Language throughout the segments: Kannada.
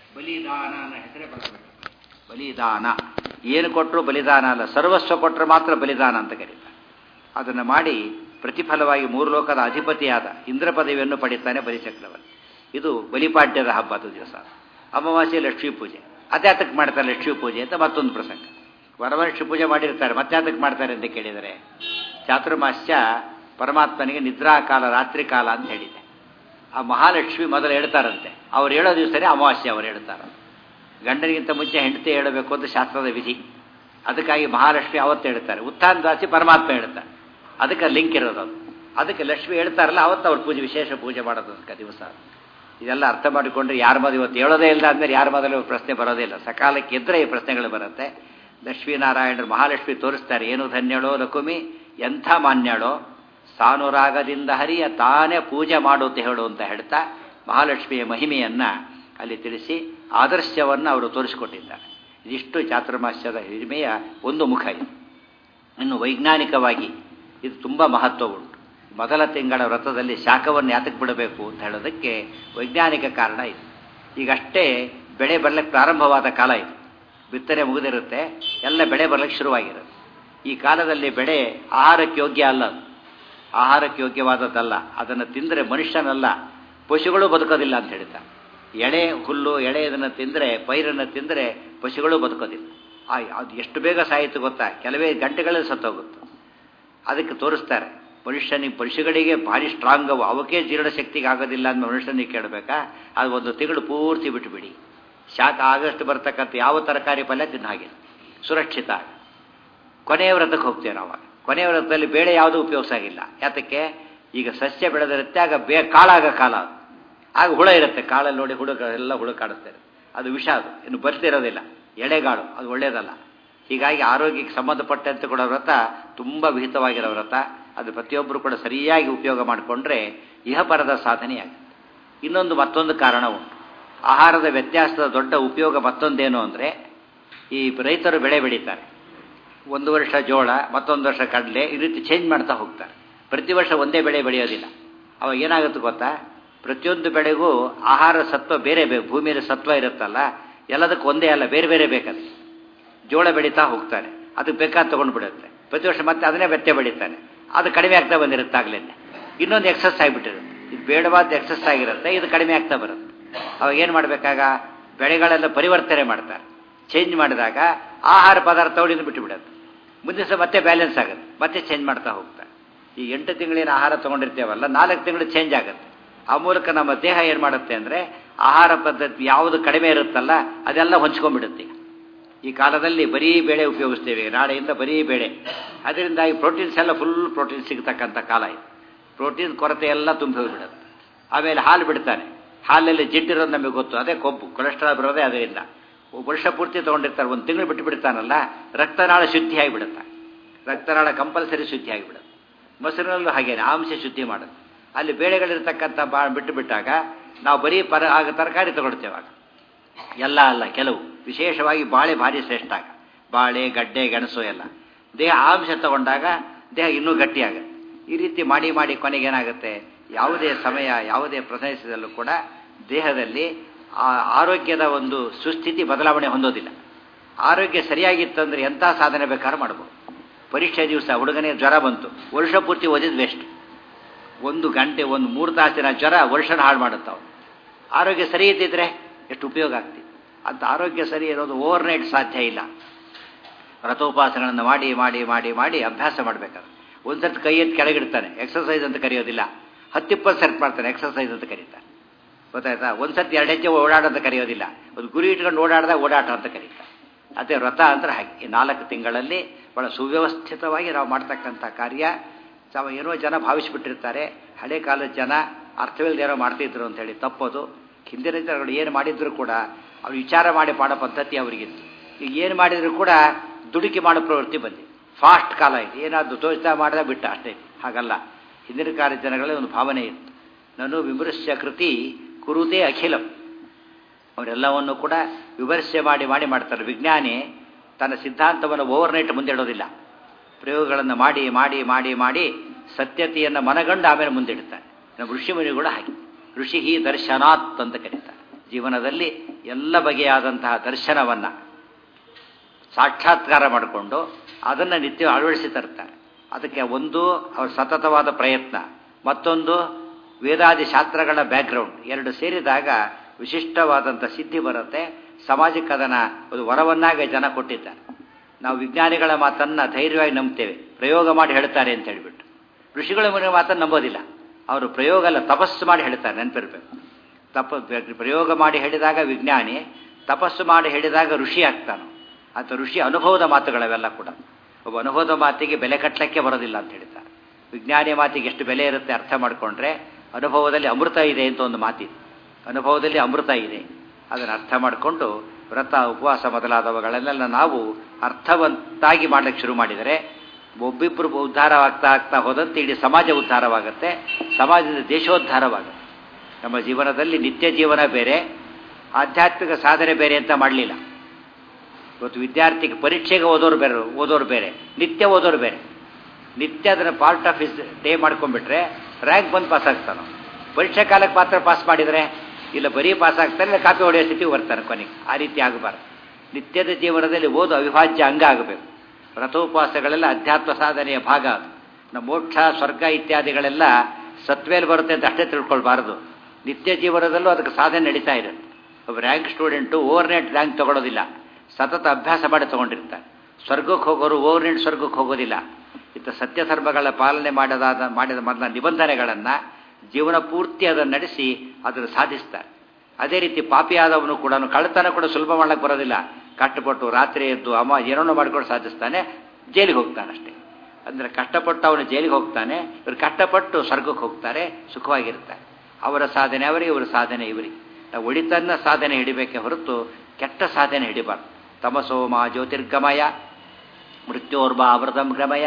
ಬಲಿದಾನ ಅನ್ನೋ ಹೆಸರೇ ಬರಬೇಕು ಬಲಿದಾನ ಏನು ಕೊಟ್ಟರು ಬಲಿದಾನ ಅಲ್ಲ ಸರ್ವಸ್ವ ಕೊಟ್ಟರೆ ಮಾತ್ರ ಬಲಿದಾನ ಅಂತ ಕರೀತಾರೆ ಅದನ್ನು ಮಾಡಿ ಪ್ರತಿಫಲವಾಗಿ ಮೂರು ಲೋಕದ ಅಧಿಪತಿಯಾದ ಇಂದ್ರ ಪದವಿಯನ್ನು ಪಡಿತಾನೆ ಬಲಿಚಕ್ರವರ್ತಿ ಇದು ಬಲಿಪಾಡ್ಯದ ಹಬ್ಬದ ದಿವಸ ಅಮಾವಾಸ್ಯೆ ಲಕ್ಷ್ಮೀ ಪೂಜೆ ಅದ್ಯಾತಕ್ಕೆ ಮಾಡ್ತಾರೆ ಲಕ್ಷ್ಮೀ ಪೂಜೆ ಅಂತ ಮತ್ತೊಂದು ಪ್ರಸಂಗ ವರಮಲಕ್ಷ್ಮಿ ಪೂಜೆ ಮಾಡಿರ್ತಾರೆ ಮತ್ತಾತಕ್ಕೆ ಮಾಡ್ತಾರೆ ಅಂತ ಕೇಳಿದರೆ ಚಾತುರ್ಮಾಸ್ಯ ಪರಮಾತ್ಮನಿಗೆ ನಿದ್ರಾಕಾಲ ರಾತ್ರಿ ಕಾಲ ಅಂತ ಹೇಳಿದೆ ಆ ಮಹಾಲಕ್ಷ್ಮಿ ಮೊದಲು ಹೇಳ್ತಾರಂತೆ ಅವ್ರು ಹೇಳೋ ದಿವಸನೇ ಅಮಾವಾಸ್ಯೆ ಅವ್ರು ಹೇಳ್ತಾರೆ ಗಂಡನಿಗಿಂತ ಮುಂಚೆ ಹೆಂಡತಿ ಹೇಳಬೇಕು ಅಂತ ಶಾಸ್ತ್ರದ ವಿಧಿ ಅದಕ್ಕಾಗಿ ಮಹಾಲಕ್ಷ್ಮಿ ಅವತ್ತು ಹೇಳ್ತಾರೆ ಉತ್ಥಾನ ದಾಸಿ ಪರಮಾತ್ಮ ಹೇಳ್ತಾರೆ ಅದಕ್ಕೆ ಲಿಂಕ್ ಇರೋದು ಅದು ಅದಕ್ಕೆ ಲಕ್ಷ್ಮಿ ಹೇಳ್ತಾರಲ್ಲ ಅವತ್ತು ಅವ್ರ ಪೂಜೆ ವಿಶೇಷ ಪೂಜೆ ಮಾಡೋದು ಅದಕ್ಕೆ ದಿವಸ ಇದೆಲ್ಲ ಅರ್ಥ ಮಾಡಿಕೊಂಡ್ರೆ ಯಾರ ಮೊದಲು ಇವತ್ತು ಹೇಳೋದೇ ಇಲ್ಲ ಅಂದಮೇಲೆ ಯಾರ ಮೊದಲು ಪ್ರಶ್ನೆ ಬರೋದೇ ಇಲ್ಲ ಸಕಾಲಕ್ಕೆ ಎದ್ರೆ ಈ ಪ್ರಶ್ನೆಗಳು ಬರುತ್ತೆ ಲಕ್ಷ್ಮೀನಾರಾಯಣರು ಮಹಾಲಕ್ಷ್ಮಿ ತೋರಿಸ್ತಾರೆ ಏನು ಧನ್ಯಳೋ ಲಕುಮಿ ಎಂಥ ಮಾನ್ಯಳೋ ಸಾನುರಾಗದಿಂದ ಹರಿಯ ತಾನೇ ಪೂಜೆ ಮಾಡು ಅಂತ ಹೇಳು ಅಂತ ಹೇಳ್ತಾ ಮಹಾಲಕ್ಷ್ಮಿಯ ಮಹಿಮೆಯನ್ನ ಅಲ್ಲಿ ತಿಳಿಸಿ ಆದರ್ಶವನ್ನು ಅವರು ತೋರಿಸಿಕೊಟ್ಟಿದ್ದಾರೆ ಇದಿಷ್ಟು ಚಾತುರ್ಮಾಸ್ಯದ ಹಿರಿಮೆಯ ಒಂದು ಮುಖ ಇದು ಇನ್ನು ವೈಜ್ಞಾನಿಕವಾಗಿ ಇದು ತುಂಬ ಮಹತ್ವ ಉಂಟು ಮೊದಲ ತಿಂಗಳ ವ್ರತದಲ್ಲಿ ಶಾಖವನ್ನು ಯಾತಕ್ಕೆ ಬಿಡಬೇಕು ಅಂತ ಹೇಳೋದಕ್ಕೆ ವೈಜ್ಞಾನಿಕ ಕಾರಣ ಇದು ಈಗಷ್ಟೇ ಬೆಳೆ ಬರಲಿಕ್ಕೆ ಪ್ರಾರಂಭವಾದ ಕಾಲ ಇದು ಬಿತ್ತನೆ ಮುಗಿದಿರುತ್ತೆ ಎಲ್ಲ ಬೆಳೆ ಬರಲಿಕ್ಕೆ ಶುರುವಾಗಿರುತ್ತೆ ಈ ಕಾಲದಲ್ಲಿ ಬೆಳೆ ಆಹಾರಕ್ಕೆ ಯೋಗ್ಯ ಅಲ್ಲ ಅದು ಆಹಾರಕ್ಕೆ ಯೋಗ್ಯವಾದದ್ದಲ್ಲ ಅದನ್ನು ತಿಂದರೆ ಮನುಷ್ಯನಲ್ಲ ಪಶುಗಳು ಬದುಕೋದಿಲ್ಲ ಅಂತ ಹೇಳ್ತಾರೆ ಎಳೆ ಹುಲ್ಲು ಎಳೆ ಇದನ್ನು ತಿಂದರೆ ಪೈರನ್ನು ತಿಂದರೆ ಪಶುಗಳು ಬದುಕೋದಿಲ್ಲ ಆ ಅದು ಎಷ್ಟು ಬೇಗ ಸಾಯಿತು ಗೊತ್ತಾ ಕೆಲವೇ ಗಂಟೆಗಳಲ್ಲಿ ಸತ್ತೋಗುತ್ತೆ ಅದಕ್ಕೆ ತೋರಿಸ್ತಾರೆ ಮನುಷ್ಯನಿಗೆ ಪಶುಗಳಿಗೆ ಭಾರಿ ಸ್ಟ್ರಾಂಗ್ ಅವು ಅವಕ್ಕೆ ಜೀರ್ಣಶಕ್ತಿಗೆ ಆಗೋದಿಲ್ಲ ಅಂತ ಮನುಷ್ಯನಿಗೆ ಕೇಳಬೇಕಾ ಅದು ಒಂದು ತಿಂಗಳು ಪೂರ್ತಿ ಬಿಟ್ಟುಬಿಡಿ ಶಾಖ ಆಗಷ್ಟು ಬರ್ತಕ್ಕಂಥ ಯಾವ ತರಕಾರಿ ಪಲ್ಯ ತಿನ್ನ ಹಾಗೆ ಸುರಕ್ಷಿತ ಕೊನೆಯ ವ್ರತಕ್ಕೆ ಹೋಗ್ತೇವೆ ನಾವು ಕೊನೆಯ ವ್ರತದಲ್ಲಿ ಬೇಳೆ ಯಾವುದೂ ಉಪಯೋಗಿಸಾಗಿಲ್ಲ ಯಾತಕ್ಕೆ ಈಗ ಸಸ್ಯ ಬೆಳೆದಿರುತ್ತೆ ಆಗ ಬೇ ಕಾಳಾಗ ಕಾಲ ಅದು ಆಗ ಹುಳ ಇರುತ್ತೆ ಕಾಳಲ್ಲಿ ನೋಡಿ ಹುಳು ಎಲ್ಲ ಹುಳು ಕಾಡುತ್ತೆ ಅದು ವಿಷ ಅದು ಇನ್ನು ಬರ್ತಿರೋದಿಲ್ಲ ಎಳೆಗಾಳು ಅದು ಒಳ್ಳೆಯದಲ್ಲ ಹೀಗಾಗಿ ಆರೋಗ್ಯಕ್ಕೆ ಸಂಬಂಧಪಟ್ಟಂತೆ ಕೂಡ ವ್ರತ ತುಂಬ ವಿಹಿತವಾಗಿರೋ ವ್ರತ ಅದು ಪ್ರತಿಯೊಬ್ಬರು ಕೂಡ ಸರಿಯಾಗಿ ಉಪಯೋಗ ಮಾಡಿಕೊಂಡ್ರೆ ಇಹಪರದ ಸಾಧನೆಯಾಗುತ್ತೆ ಇನ್ನೊಂದು ಮತ್ತೊಂದು ಕಾರಣ ಉಂಟು ಆಹಾರದ ವ್ಯತ್ಯಾಸದ ದೊಡ್ಡ ಉಪಯೋಗ ಮತ್ತೊಂದೇನು ಅಂದರೆ ಈ ರೈತರು ಬೆಳೆ ಬೆಳೀತಾರೆ ಒಂದು ವರ್ಷ ಜೋಳ ಮತ್ತೊಂದು ವರ್ಷ ಕಡಲೆ ಈ ರೀತಿ ಚೇಂಜ್ ಮಾಡ್ತಾ ಹೋಗ್ತಾರೆ ಪ್ರತಿ ವರ್ಷ ಒಂದೇ ಬೆಳೆ ಬೆಳೆಯೋದಿಲ್ಲ ಅವಾಗ ಏನಾಗುತ್ತೆ ಗೊತ್ತಾ ಪ್ರತಿಯೊಂದು ಬೆಳೆಗೂ ಆಹಾರ ಸತ್ವ ಬೇರೆ ಬೇಕು ಭೂಮಿಯಲ್ಲಿ ಸತ್ವ ಇರುತ್ತಲ್ಲ ಎಲ್ಲದಕ್ಕೂ ಒಂದೇ ಅಲ್ಲ ಬೇರೆ ಬೇರೆ ಬೇಕದು ಜೋಳ ಬೆಳೀತಾ ಹೋಗ್ತಾನೆ ಅದಕ್ಕೆ ಬೇಕಾದ ತೊಗೊಂಡು ಬಿಡುತ್ತೆ ಪ್ರತಿ ವರ್ಷ ಮತ್ತೆ ಅದನ್ನೇ ಬೆತ್ತೆ ಬೆಳೀತಾನೆ ಅದು ಕಡಿಮೆ ಆಗ್ತಾ ಬಂದಿರುತ್ತೆ ಆಗ್ಲೇನೆ ಇನ್ನೊಂದು ಎಕ್ಸಸ್ ಆಗಿಬಿಟ್ಟಿರುತ್ತೆ ಇದು ಬೇಡವಾದ ಎಕ್ಸಸ್ ಆಗಿರುತ್ತೆ ಇದು ಕಡಿಮೆ ಆಗ್ತಾ ಬರುತ್ತೆ ಅವಾಗ ಏನು ಮಾಡಬೇಕಾಗ ಬೆಳೆಗಳೆಲ್ಲ ಪರಿವರ್ತನೆ ಮಾಡ್ತಾರೆ ಚೇಂಜ್ ಮಾಡಿದಾಗ ಆಹಾರ ಪದಾರ್ಥಗಳಿಂದ ಬಿಟ್ಟು ಬಿಡುತ್ತೆ ಮುಂದಿನ ಸಹ ಮತ್ತೆ ಬ್ಯಾಲೆನ್ಸ್ ಆಗುತ್ತೆ ಮತ್ತೆ ಚೇಂಜ್ ಮಾಡ್ತಾ ಹೋಗ್ತಾರೆ ಈ ಎಂಟು ತಿಂಗಳಿನ ಆಹಾರ ತೊಗೊಂಡಿರ್ತೇವಲ್ಲ ನಾಲ್ಕು ತಿಂಗಳು ಚೇಂಜ್ ಆಗುತ್ತೆ ಆ ಮೂಲಕ ನಮ್ಮ ದೇಹ ಏನು ಮಾಡುತ್ತೆ ಅಂದರೆ ಆಹಾರ ಪದ್ಧತಿ ಯಾವುದು ಕಡಿಮೆ ಇರುತ್ತಲ್ಲ ಅದೆಲ್ಲ ಹೊಂಚ್ಕೊಂಡ್ಬಿಡುತ್ತೆ ಈ ಕಾಲದಲ್ಲಿ ಬರೀ ಬೇಳೆ ಉಪಯೋಗಿಸ್ತೇವೆ ನಾಳೆಯಿಂದ ಬರೀ ಬೇಳೆ ಅದರಿಂದಾಗಿ ಪ್ರೋಟೀನ್ಸ್ ಎಲ್ಲ ಫುಲ್ ಪ್ರೋಟೀನ್ ಸಿಗತಕ್ಕಂಥ ಕಾಲ ಇದು ಪ್ರೋಟೀನ್ ಕೊರತೆ ಎಲ್ಲ ತುಂಬಿ ಹೋಗಿಬಿಡುತ್ತೆ ಆಮೇಲೆ ಹಾಲು ಬಿಡ್ತಾನೆ ಹಾಲಲ್ಲಿ ಜಿಡ್ಡಿರೋದು ನಮಗೆ ಗೊತ್ತು ಅದೇ ಕೊಬ್ಬು ಕೊಲೆಸ್ಟ್ರಾಲ್ ಬರೋದೇ ಅದರಿಂದ ವರ್ಷ ಪೂರ್ತಿ ತೊಗೊಂಡಿರ್ತಾರೆ ಒಂದು ತಿಂಗಳು ಬಿಟ್ಟು ಬಿಡ್ತಾನಲ್ಲ ರಕ್ತನಾಳ ಶುದ್ಧಿ ಆಗಿಬಿಡುತ್ತೆ ರಕ್ತನಾಳ ಕಂಪಲ್ಸರಿ ಶುದ್ಧಿ ಆಗಿಬಿಡುತ್ತೆ ಮೊಸರಿನಲ್ಲೂ ಹಾಗೇನೆ ಆಂಶ ಶುದ್ಧಿ ಮಾಡುತ್ತೆ ಅಲ್ಲಿ ಬೇಳೆಗಳಿರ್ತಕ್ಕಂಥ ಬಾ ಬಿಟ್ಟು ಬಿಟ್ಟಾಗ ನಾವು ಬರೀ ಪರ ಆಗ ತರಕಾರಿ ತಗೊಳ್ತೇವೆ ಆಗ ಎಲ್ಲ ಅಲ್ಲ ಕೆಲವು ವಿಶೇಷವಾಗಿ ಬಾಳೆ ಭಾರಿ ಶ್ರೇಷ್ಠ ಆಗ ಬಾಳೆ ಗಡ್ಡೆ ಗೆಣಸು ಎಲ್ಲ ದೇಹ ಆಂಶ ತಗೊಂಡಾಗ ದೇಹ ಇನ್ನೂ ಗಟ್ಟಿಯಾಗುತ್ತೆ ಈ ರೀತಿ ಮಾಡಿ ಮಾಡಿ ಕೊನೆಗೆ ಏನಾಗುತ್ತೆ ಯಾವುದೇ ಸಮಯ ಯಾವುದೇ ಪ್ರದೇಶದಲ್ಲೂ ಕೂಡ ದೇಹದಲ್ಲಿ ಆ ಆರೋಗ್ಯದ ಒಂದು ಸುಸ್ಥಿತಿ ಬದಲಾವಣೆ ಹೊಂದೋದಿಲ್ಲ ಆರೋಗ್ಯ ಸರಿಯಾಗಿತ್ತಂದ್ರೆ ಎಂಥ ಸಾಧನೆ ಬೇಕಾದ್ರೂ ಮಾಡ್ಬೋದು ಪರೀಕ್ಷೆ ದಿವಸ ಹುಡುಗನಿಗೆ ಜ್ವರ ಬಂತು ವರ್ಷ ಪೂರ್ತಿ ಓದಿದ್ ವೇಸ್ಟ್ ಒಂದು ಗಂಟೆ ಒಂದು ಮೂರು ತಾಸಿನ ಜ್ವರ ವರ್ಷನ ಹಾಳು ಮಾಡುತ್ತಾವೆ ಆರೋಗ್ಯ ಸರಿ ಇದ್ದಿದ್ರೆ ಎಷ್ಟು ಉಪಯೋಗ ಆಗ್ತಿತ್ತು ಅಂತ ಆರೋಗ್ಯ ಸರಿ ಇರೋದು ಓವರ್ ನೈಟ್ ಸಾಧ್ಯ ಇಲ್ಲ ವ್ರತೋಪಾಸಗಳನ್ನು ಮಾಡಿ ಮಾಡಿ ಮಾಡಿ ಮಾಡಿ ಅಭ್ಯಾಸ ಮಾಡಬೇಕಾದ್ರೆ ಒಂದು ಸರ್ತಿ ಕೈ ಎತ್ತಿ ಕೆಳಗಿಡ್ತಾನೆ ಎಕ್ಸರ್ಸೈಸ್ ಅಂತ ಕರೆಯೋದಿಲ್ಲ ಹತ್ತಿಪ್ಪತ್ತು ಸರ್ತಿ ಮಾಡ್ತಾನೆ ಎಕ್ಸರ್ಸೈಸ್ ಅಂತ ಕರೀತಾನೆ ಗೊತ್ತಾಯ್ತಾ ಒಂದು ಸರ್ತಿ ಎರಡು ಹೆಜ್ಜೆ ಓಡಾಡೋಂತ ಕರೆಯೋದಿಲ್ಲ ಒಂದು ಗುರಿ ಇಟ್ಕೊಂಡು ಓಡಾಡ್ದಾಗ ಓಡಾಟ ಅಂತ ಕರೀತಾರೆ ಅದೇ ವ್ರತ ಅಂದ್ರೆ ಹಾಗೆ ಈ ನಾಲ್ಕು ತಿಂಗಳಲ್ಲಿ ಭಾಳ ಸುವ್ಯವಸ್ಥಿತವಾಗಿ ನಾವು ಮಾಡ್ತಕ್ಕಂಥ ಕಾರ್ಯ ತಾವು ಏನೋ ಜನ ಭಾವಿಸಿಬಿಟ್ಟಿರ್ತಾರೆ ಹಳೆ ಕಾಲದ ಜನ ಅರ್ಥವಿಲ್ಲದೆ ಏನೋ ಮಾಡ್ತಿದ್ರು ಅಂತ ಹೇಳಿ ತಪ್ಪೋದು ಹಿಂದಿನ ಜನಗಳು ಏನು ಮಾಡಿದ್ರು ಕೂಡ ಅವ್ರು ವಿಚಾರ ಮಾಡಿ ಮಾಡೋ ಪದ್ಧತಿ ಅವರಿಗಿತ್ತು ಈಗ ಏನು ಮಾಡಿದ್ರು ಕೂಡ ದುಡುಕಿ ಮಾಡೋ ಪ್ರವೃತ್ತಿ ಬಂದಿದೆ ಫಾಸ್ಟ್ ಕಾಲ ಇದೆ ಏನಾದ್ರು ತೋರಿಸ್ತಾ ಮಾಡಿದ ಬಿಟ್ಟ ಅಷ್ಟೇ ಹಾಗಲ್ಲ ಹಿಂದಿನ ಕಾಲದ ಜನಗಳಲ್ಲಿ ಒಂದು ಭಾವನೆ ಇತ್ತು ನಾನು ವಿಮರ್ಶ್ಯ ಕೃತಿ ಕುರುದೇ ಅಖಿಲಂ ಅವರೆಲ್ಲವನ್ನು ಕೂಡ ವಿಮರ್ಶೆ ಮಾಡಿ ಮಾಡಿ ಮಾಡ್ತಾರೆ ವಿಜ್ಞಾನಿ ತನ್ನ ಸಿದ್ಧಾಂತವನ್ನು ಓವರ್ನೈಟ್ ಮುಂದಿಡೋದಿಲ್ಲ ಪ್ರಯೋಗಗಳನ್ನು ಮಾಡಿ ಮಾಡಿ ಮಾಡಿ ಮಾಡಿ ಸತ್ಯತೆಯನ್ನು ಮನಗಂಡು ಆಮೇಲೆ ಮುಂದಿಡ್ತಾರೆ ನಮ್ಮ ಋಷಿಮುನಿಗಳು ಹಾಗೆ ಋಷಿ ದರ್ಶನಾತ್ ಅಂತ ಕರೀತಾರೆ ಜೀವನದಲ್ಲಿ ಎಲ್ಲ ಬಗೆಯಾದಂತಹ ದರ್ಶನವನ್ನು ಸಾಕ್ಷಾತ್ಕಾರ ಮಾಡಿಕೊಂಡು ಅದನ್ನು ನಿತ್ಯ ಅಳವಡಿಸಿ ತರ್ತಾರೆ ಅದಕ್ಕೆ ಒಂದು ಅವ್ರ ಸತತವಾದ ಪ್ರಯತ್ನ ಮತ್ತೊಂದು ವೇದಾದಿ ಶಾಸ್ತ್ರಗಳ ಬ್ಯಾಕ್ಗ್ರೌಂಡ್ ಎರಡು ಸೇರಿದಾಗ ವಿಶಿಷ್ಟವಾದಂಥ ಸಿದ್ಧಿ ಬರುತ್ತೆ ಸಮಾಜಕ್ಕೆ ಅದನ್ನು ಒಂದು ವರವನ್ನಾಗಿ ಜನ ಕೊಟ್ಟಿದ್ದಾರೆ ನಾವು ವಿಜ್ಞಾನಿಗಳ ಮಾತನ್ನು ಧೈರ್ಯವಾಗಿ ನಂಬ್ತೇವೆ ಪ್ರಯೋಗ ಮಾಡಿ ಹೇಳ್ತಾರೆ ಅಂತ ಹೇಳಿಬಿಟ್ಟು ಋಷಿಗಳ ಮನೆ ಮಾತನ್ನು ನಂಬೋದಿಲ್ಲ ಅವರು ಪ್ರಯೋಗ ಅಲ್ಲ ತಪಸ್ಸು ಮಾಡಿ ಹೇಳ್ತಾರೆ ನೆನಪಿರ್ಬೇಕು ತಪ ಪ್ರಯೋಗ ಮಾಡಿ ಹೇಳಿದಾಗ ವಿಜ್ಞಾನಿ ತಪಸ್ಸು ಮಾಡಿ ಹೇಳಿದಾಗ ಋಷಿ ಆಗ್ತಾನೆ ಅಥವಾ ಋಷಿ ಅನುಭವದ ಮಾತುಗಳವೆಲ್ಲ ಕೂಡ ಒಬ್ಬ ಅನುಭವದ ಮಾತಿಗೆ ಬೆಲೆ ಕಟ್ಟಲಿಕ್ಕೆ ಬರೋದಿಲ್ಲ ಅಂತ ಹೇಳ್ತಾರೆ ವಿಜ್ಞಾನಿ ಮಾತಿಗೆ ಎಷ್ಟು ಬೆಲೆ ಇರುತ್ತೆ ಅರ್ಥ ಮಾಡಿಕೊಂಡ್ರೆ ಅನುಭವದಲ್ಲಿ ಅಮೃತ ಇದೆ ಅಂತ ಒಂದು ಮಾತಿದೆ ಅನುಭವದಲ್ಲಿ ಅಮೃತ ಇದೆ ಅದನ್ನು ಅರ್ಥ ಮಾಡಿಕೊಂಡು ವ್ರತ ಉಪವಾಸ ಮೊದಲಾದವುಗಳನ್ನೆಲ್ಲ ನಾವು ಅರ್ಥವಂತಾಗಿ ಮಾಡಲಿಕ್ಕೆ ಶುರು ಮಾಡಿದರೆ ಒಬ್ಬಿಬ್ಬರು ಉದ್ಧಾರವಾಗ್ತಾ ಆಗ್ತಾ ಹೋದಂತೆ ಇಡೀ ಸಮಾಜ ಉದ್ಧಾರವಾಗುತ್ತೆ ಸಮಾಜದ ದೇಶೋದ್ಧಾರವಾಗುತ್ತೆ ನಮ್ಮ ಜೀವನದಲ್ಲಿ ನಿತ್ಯ ಜೀವನ ಬೇರೆ ಆಧ್ಯಾತ್ಮಿಕ ಸಾಧನೆ ಬೇರೆ ಅಂತ ಮಾಡಲಿಲ್ಲ ಇವತ್ತು ವಿದ್ಯಾರ್ಥಿಗೆ ಪರೀಕ್ಷೆಗೆ ಓದೋರು ಬೇರೆ ಓದೋರು ಬೇರೆ ನಿತ್ಯ ಓದೋರು ಬೇರೆ ನಿತ್ಯ ಅದನ್ನು ಪಾರ್ಟ್ ಆಫ್ ಇಸ್ ಡೇ ಮಾಡ್ಕೊಂಡ್ಬಿಟ್ರೆ ರ್ಯಾಂಕ್ ಬಂದು ಪಾಸ್ ಆಗ್ತಾನೆ ಪರೀಕ್ಷಾ ಕಾಲಕ್ಕೆ ಮಾತ್ರ ಪಾಸ್ ಮಾಡಿದರೆ ಇಲ್ಲ ಬರೀ ಪಾಸ್ ಆಗ್ತಾನೆ ಇಲ್ಲ ಕಾಪಿ ಹೊಡೆಯೋ ಸ್ಥಿತಿಗೆ ಬರ್ತಾನೆ ಕೊನೆಗೆ ಆ ರೀತಿ ಆಗಬಾರ್ದು ನಿತ್ಯದ ಜೀವನದಲ್ಲಿ ಓದು ಅವಿಭಾಜ್ಯ ಅಂಗ ಆಗಬೇಕು ವ್ರತೋಪವಾಸಗಳೆಲ್ಲ ಅಧ್ಯಾತ್ಮ ಸಾಧನೆಯ ಭಾಗ ಅದು ನಮ್ಮ ಮೋಕ್ಷ ಸ್ವರ್ಗ ಇತ್ಯಾದಿಗಳೆಲ್ಲ ಸತ್ವೇಲಿ ಬರುತ್ತೆ ಅಂತ ಅಷ್ಟೇ ತಿಳ್ಕೊಳ್ಬಾರ್ದು ನಿತ್ಯ ಜೀವನದಲ್ಲೂ ಅದಕ್ಕೆ ಸಾಧನೆ ನಡೀತಾ ಇರುತ್ತೆ ಒಬ್ಬ ರ್ಯಾಂಕ್ ಸ್ಟೂಡೆಂಟು ಓವರ್ನೈಟ್ ರ್ಯಾಂಕ್ ತಗೊಳ್ಳೋದಿಲ್ಲ ಸತತ ಅಭ್ಯಾಸ ಮಾಡಿ ತಗೊಂಡಿರ್ತಾರೆ ಸ್ವರ್ಗಕ್ಕೆ ಹೋಗೋರು ಓವರ್ನೈಟ್ ಸ್ವರ್ಗಕ್ಕೆ ಹೋಗೋದಿಲ್ಲ ಇತ್ತ ಸತ್ಯ ಧರ್ಮಗಳ ಪಾಲನೆ ಮಾಡದಾದ ಮಾಡಿದ ಮೊದಲ ನಿಬಂಧನೆಗಳನ್ನು ಜೀವನ ಪೂರ್ತಿ ಅದನ್ನು ನಡೆಸಿ ಅದನ್ನು ಸಾಧಿಸ್ತಾರೆ ಅದೇ ರೀತಿ ಪಾಪಿಯಾದವನು ಕೂಡ ಕಳ್ಳತನ ಕೂಡ ಸುಲಭ ಮಾಡಕ್ಕೆ ಬರೋದಿಲ್ಲ ಕಷ್ಟಪಟ್ಟು ರಾತ್ರಿ ಎದ್ದು ಅಮ್ಮ ಏನೋ ಮಾಡ್ಕೊಂಡು ಸಾಧಿಸ್ತಾನೆ ಜೈಲಿಗೆ ಹೋಗ್ತಾನೆ ಅಷ್ಟೇ ಅಂದರೆ ಕಷ್ಟಪಟ್ಟು ಅವನು ಜೈಲಿಗೆ ಹೋಗ್ತಾನೆ ಇವರು ಕಷ್ಟಪಟ್ಟು ಸ್ವರ್ಗಕ್ಕೆ ಹೋಗ್ತಾರೆ ಸುಖವಾಗಿರ್ತಾರೆ ಅವರ ಸಾಧನೆ ಅವರಿಗೆ ಇವರ ಸಾಧನೆ ಇವರಿಗೆ ನಾವು ಒಳಿತನ್ನ ಸಾಧನೆ ಹಿಡಿಬೇಕೆ ಹೊರತು ಕೆಟ್ಟ ಸಾಧನೆ ಹಿಡಿಬಾರ್ದು ತಮಸೋಮ ಜ್ಯೋತಿರ್ಗಮಯ ಮೃತ್ಯೋರ್ಬ ಅಮೃತಂ ಗಮಯ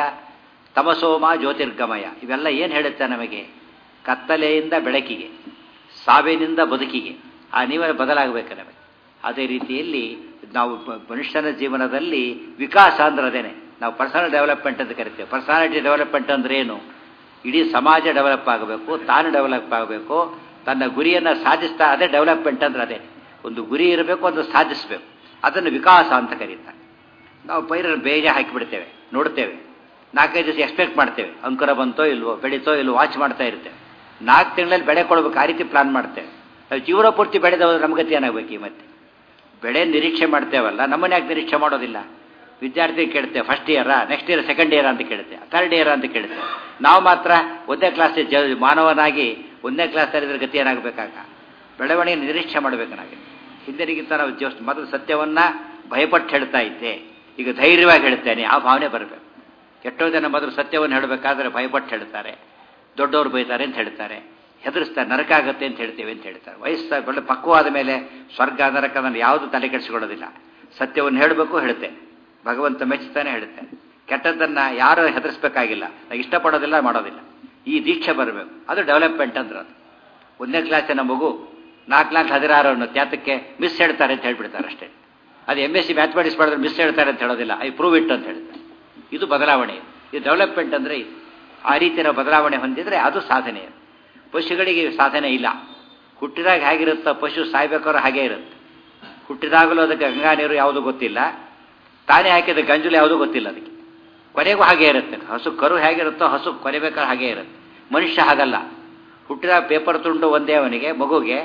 ತಮಸೋಮ ಜ್ಯೋತಿರ್ಗಮಯ ಇವೆಲ್ಲ ಏನು ಹೇಳುತ್ತೆ ನಮಗೆ ಕತ್ತಲೆಯಿಂದ ಬೆಳಕಿಗೆ ಸಾವಿನಿಂದ ಬದುಕಿಗೆ ಆ ನೀವೇ ಬದಲಾಗಬೇಕು ನಮಗೆ ಅದೇ ರೀತಿಯಲ್ಲಿ ನಾವು ಮನುಷ್ಯನ ಜೀವನದಲ್ಲಿ ವಿಕಾಸ ಅಂದ್ರೆ ಅದೇನೆ ನಾವು ಪರ್ಸನಲ್ ಡೆವಲಪ್ಮೆಂಟ್ ಅಂತ ಕರಿತೇವೆ ಪರ್ಸನಾಲಿಟಿ ಡೆವಲಪ್ಮೆಂಟ್ ಅಂದ್ರೆ ಏನು ಇಡೀ ಸಮಾಜ ಡೆವಲಪ್ ಆಗಬೇಕು ತಾನು ಡೆವಲಪ್ ಆಗಬೇಕು ತನ್ನ ಗುರಿಯನ್ನು ಸಾಧಿಸ್ತಾ ಅದೇ ಡೆವಲಪ್ಮೆಂಟ್ ಅಂದ್ರೆ ಅದೇ ಒಂದು ಗುರಿ ಇರಬೇಕು ಒಂದು ಸಾಧಿಸಬೇಕು ಅದನ್ನು ವಿಕಾಸ ಅಂತ ಕರೀತಾರೆ ನಾವು ಪೈರ ಬೇಗ ಹಾಕಿಬಿಡ್ತೇವೆ ನೋಡ್ತೇವೆ ನಾಲ್ಕೈದು ದಿವಸ ಎಕ್ಸ್ಪೆಕ್ಟ್ ಮಾಡ್ತೇವೆ ಅಂಕುರ ಬಂತೋ ಇಲ್ವೋ ಬೆಳೀತೋ ಇಲ್ವೋ ವಾಚ್ ಮಾಡ್ತಾ ಇರ್ತೇವೆ ನಾಲ್ಕು ತಿಂಗಳಲ್ಲಿ ಬೆಳೆ ಕೊಡ್ಬೇಕು ಆ ರೀತಿ ಪ್ಲಾನ್ ಮಾಡ್ತೇವೆ ನಾವು ಜೀವನ ಪೂರ್ತಿ ಬೆಳೆದವರು ನಮ್ಗತಿ ಏನಾಗಬೇಕು ಈ ಮತ್ತೆ ಬೆಳೆ ನಿರೀಕ್ಷೆ ಮಾಡ್ತೇವಲ್ಲ ನಮ್ಮನ್ನ ಯಾಕೆ ನಿರೀಕ್ಷೆ ಮಾಡೋದಿಲ್ಲ ವಿದ್ಯಾರ್ಥಿ ಕೇಳ್ತೇವೆ ಫಸ್ಟ್ ಇಯರಾ ನೆಕ್ಸ್ಟ್ ಇಯರ್ ಸೆಕೆಂಡ್ ಇಯರ್ ಅಂತ ಕೇಳ್ತೇವೆ ಥರ್ಡ್ ಇಯರ್ ಅಂತ ಕೇಳ್ತೇವೆ ನಾವು ಮಾತ್ರ ಒಂದೇ ಕ್ಲಾಸ್ ಜ ಮಾನವನಾಗಿ ಒಂದೇ ಕ್ಲಾಸಲ್ಲಿದ್ರೆ ಗತಿ ಏನಾಗಬೇಕಾಗ ಬೆಳವಣಿಗೆ ನಿರೀಕ್ಷೆ ಮಾಡಬೇಕು ನಾಗೆ ಹಿಂದಿನಗಿಂತ ನಾವು ಜಸ್ಟ್ ಮೊದಲು ಸತ್ಯವನ್ನ ಭಯಪಟ್ಟು ಹೇಳ್ತಾ ಇದ್ದೆ ಈಗ ಧೈರ್ಯವಾಗಿ ಹೇಳ್ತೇನೆ ಆ ಭಾವನೆ ಬರಬೇಕು ಎಷ್ಟೋ ಜನ ಮೊದಲು ಸತ್ಯವನ್ನು ಹೇಳಬೇಕಾದ್ರೆ ಭಯಪಟ್ಟು ಹೇಳ್ತಾರೆ ದೊಡ್ಡವರು ಬೈತಾರೆ ಅಂತ ಹೇಳ್ತಾರೆ ಹೆದರಿಸ್ತಾರೆ ನರಕ ಆಗುತ್ತೆ ಅಂತ ಹೇಳ್ತೇವೆ ಅಂತ ಹೇಳ್ತಾರೆ ವಯಸ್ಸ ಒಳ್ಳೆ ಪಕ್ವವಾದ ಮೇಲೆ ಸ್ವರ್ಗ ನರಕ ನಾನು ಯಾವುದು ತಲೆ ಕೆಡಿಸ್ಕೊಳ್ಳೋದಿಲ್ಲ ಸತ್ಯವನ್ನು ಹೇಳಬೇಕು ಹೇಳುತ್ತೆ ಭಗವಂತ ಮೆಚ್ಚುತ್ತಾನೆ ಹೇಳುತ್ತೆ ಕೆಟ್ಟದ್ದನ್ನ ಯಾರು ಹೆದರಿಸ್ಬೇಕಾಗಿಲ್ಲ ನಾವು ಇಷ್ಟಪಡೋದಿಲ್ಲ ಮಾಡೋದಿಲ್ಲ ಈ ದೀಕ್ಷೆ ಬರಬೇಕು ಅದು ಡೆವಲಪ್ಮೆಂಟ್ ಅಂದ್ರೆ ಅದು ಒಂದನೇ ಕ್ಲಾಸಿನ ಮಗು ನಾಲ್ಕು ನಾಲ್ಕು ಹದಿನಾರನ್ನು ತ್ಯಾತಕ್ಕೆ ಮಿಸ್ ಹೇಳ್ತಾರೆ ಅಂತ ಹೇಳ್ಬಿಡ್ತಾರೆ ಅಷ್ಟೇ ಅದು ಎಮ್ ಎಸ್ ಸಿ ಮ್ಯಾಥಮೆಟಿಕ್ಸ್ ಮಾಡಿದ್ರೆ ಮಿಸ್ ಹೇಳ್ತಾರೆ ಅಂತ ಹೇಳೋದಿಲ್ಲ ಐ ಪ್ರೂವ್ ಇಟ್ ಅಂತ ಹೇಳ್ತಾರೆ ಇದು ಬದಲಾವಣೆ ಇದು ಡೆವಲಪ್ಮೆಂಟ್ ಅಂದರೆ ಇದು ಆ ರೀತಿಯ ಬದಲಾವಣೆ ಹೊಂದಿದರೆ ಅದು ಸಾಧನೆ ಪಶುಗಳಿಗೆ ಸಾಧನೆ ಇಲ್ಲ ಹುಟ್ಟಿದಾಗ ಹೇಗಿರುತ್ತೋ ಪಶು ಸಾಯ್ಬೇಕಾದ್ರೆ ಹಾಗೇ ಇರುತ್ತೆ ಹುಟ್ಟಿದಾಗಲೂ ಅದಕ್ಕೆ ಗಂಗಾ ನೀರು ಯಾವುದೂ ಗೊತ್ತಿಲ್ಲ ತಾನೇ ಹಾಕಿದ ಗಂಜುಲು ಯಾವುದೂ ಗೊತ್ತಿಲ್ಲ ಅದಕ್ಕೆ ಕೊನೆಗೂ ಹಾಗೇ ಇರುತ್ತೆ ಹಸು ಕರು ಹೇಗಿರುತ್ತೋ ಹಸು ಕೊನೆಬೇಕಾದ್ರೆ ಹಾಗೇ ಇರುತ್ತೆ ಮನುಷ್ಯ ಹಾಗಲ್ಲ ಹುಟ್ಟಿದಾಗ ಪೇಪರ್ ತುಂಡು ಒಂದೇ ಅವನಿಗೆ ಮಗುಗೆ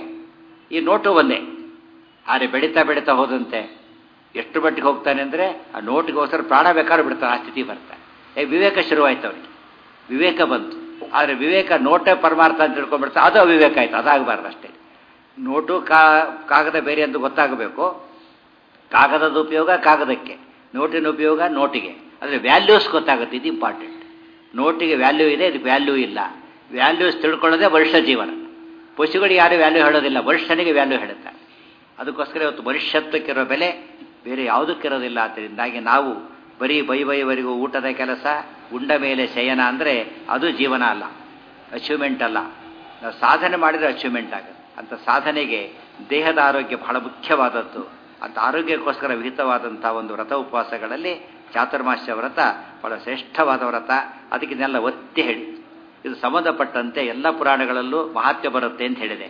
ಈ ನೋಟು ಒಂದೇ ಆದರೆ ಬೆಳೀತಾ ಬೆಳೀತಾ ಹೋದಂತೆ ಎಷ್ಟು ಮಟ್ಟಿಗೆ ಹೋಗ್ತಾನೆ ಅಂದರೆ ಆ ನೋಟಿಗೋಸ್ಕರ ಪ್ರಾಣ ಬೇಕಾದ್ರೂ ಬಿಡ್ತಾನೆ ಆ ಸ್ಥಿತಿ ಬರ್ತಾನೆ ಏ ವಿವೇಕ ಶುರುವಾಯ್ತು ಅವನಿಗೆ ವಿವೇಕ ಬಂತು ಆದರೆ ವಿವೇಕ ನೋಟೇ ಪರಮಾರ್ಥ ಅಂತ ತಿಳ್ಕೊಂಡ್ಬಿಡ್ತಾ ಅದು ಅವಿವೇಕ ಆಯ್ತು ಅದಾಗಬಾರ್ದು ಅಷ್ಟೇ ನೋಟು ಕಾ ಕಾಗದ ಬೇರೆ ಅಂತ ಗೊತ್ತಾಗಬೇಕು ಕಾಗದದ ಉಪಯೋಗ ಕಾಗದಕ್ಕೆ ನೋಟಿನ ಉಪಯೋಗ ನೋಟಿಗೆ ಆದರೆ ವ್ಯಾಲ್ಯೂಸ್ ಗೊತ್ತಾಗುತ್ತೆ ಇದು ಇಂಪಾರ್ಟೆಂಟ್ ನೋಟಿಗೆ ವ್ಯಾಲ್ಯೂ ಇದೆ ಇದಕ್ಕೆ ವ್ಯಾಲ್ಯೂ ಇಲ್ಲ ವ್ಯಾಲ್ಯೂಸ್ ತಿಳ್ಕೊಳ್ಳೋದೇ ವರ್ಷ ಜೀವನ ಪಶುಗಳಿಗೆ ಯಾರು ವ್ಯಾಲ್ಯೂ ಹೇಳೋದಿಲ್ಲ ವರ್ಷನಿಗೆ ವ್ಯಾಲ್ಯೂ ಹೇಳುತ್ತಾರೆ ಅದಕ್ಕೋಸ್ಕರ ಇವತ್ತು ಮನುಷ್ಯತ್ವಕ್ಕಿರೋ ಬೆಲೆ ಬೇರೆ ಯಾವುದಕ್ಕಿರೋದಿಲ್ಲ ಅದರಿಂದಾಗಿ ನಾವು ಬರೀ ಬೈ ಬೈವರೆಗೂ ಊಟದ ಕೆಲಸ ಉಂಡ ಮೇಲೆ ಶಯನ ಅಂದರೆ ಅದು ಜೀವನ ಅಲ್ಲ ಅಚೀವ್ಮೆಂಟ್ ಅಲ್ಲ ನಾವು ಸಾಧನೆ ಮಾಡಿದರೆ ಅಚೀವ್ಮೆಂಟ್ ಆಗುತ್ತೆ ಅಂಥ ಸಾಧನೆಗೆ ದೇಹದ ಆರೋಗ್ಯ ಬಹಳ ಮುಖ್ಯವಾದದ್ದು ಅಂಥ ಆರೋಗ್ಯಕ್ಕೋಸ್ಕರ ವಿಹಿತವಾದಂಥ ಒಂದು ವ್ರತ ಉಪವಾಸಗಳಲ್ಲಿ ಚಾತುರ್ಮಾಸ್ಯ ವ್ರತ ಬಹಳ ಶ್ರೇಷ್ಠವಾದ ವ್ರತ ಅದಕ್ಕಿನ್ನೆಲ್ಲ ಒತ್ತಿ ಹೇಳಿ ಇದು ಸಂಬಂಧಪಟ್ಟಂತೆ ಎಲ್ಲ ಪುರಾಣಗಳಲ್ಲೂ ಮಹಾತ್ಮ್ಯ ಬರುತ್ತೆ ಅಂತ ಹೇಳಿದೆ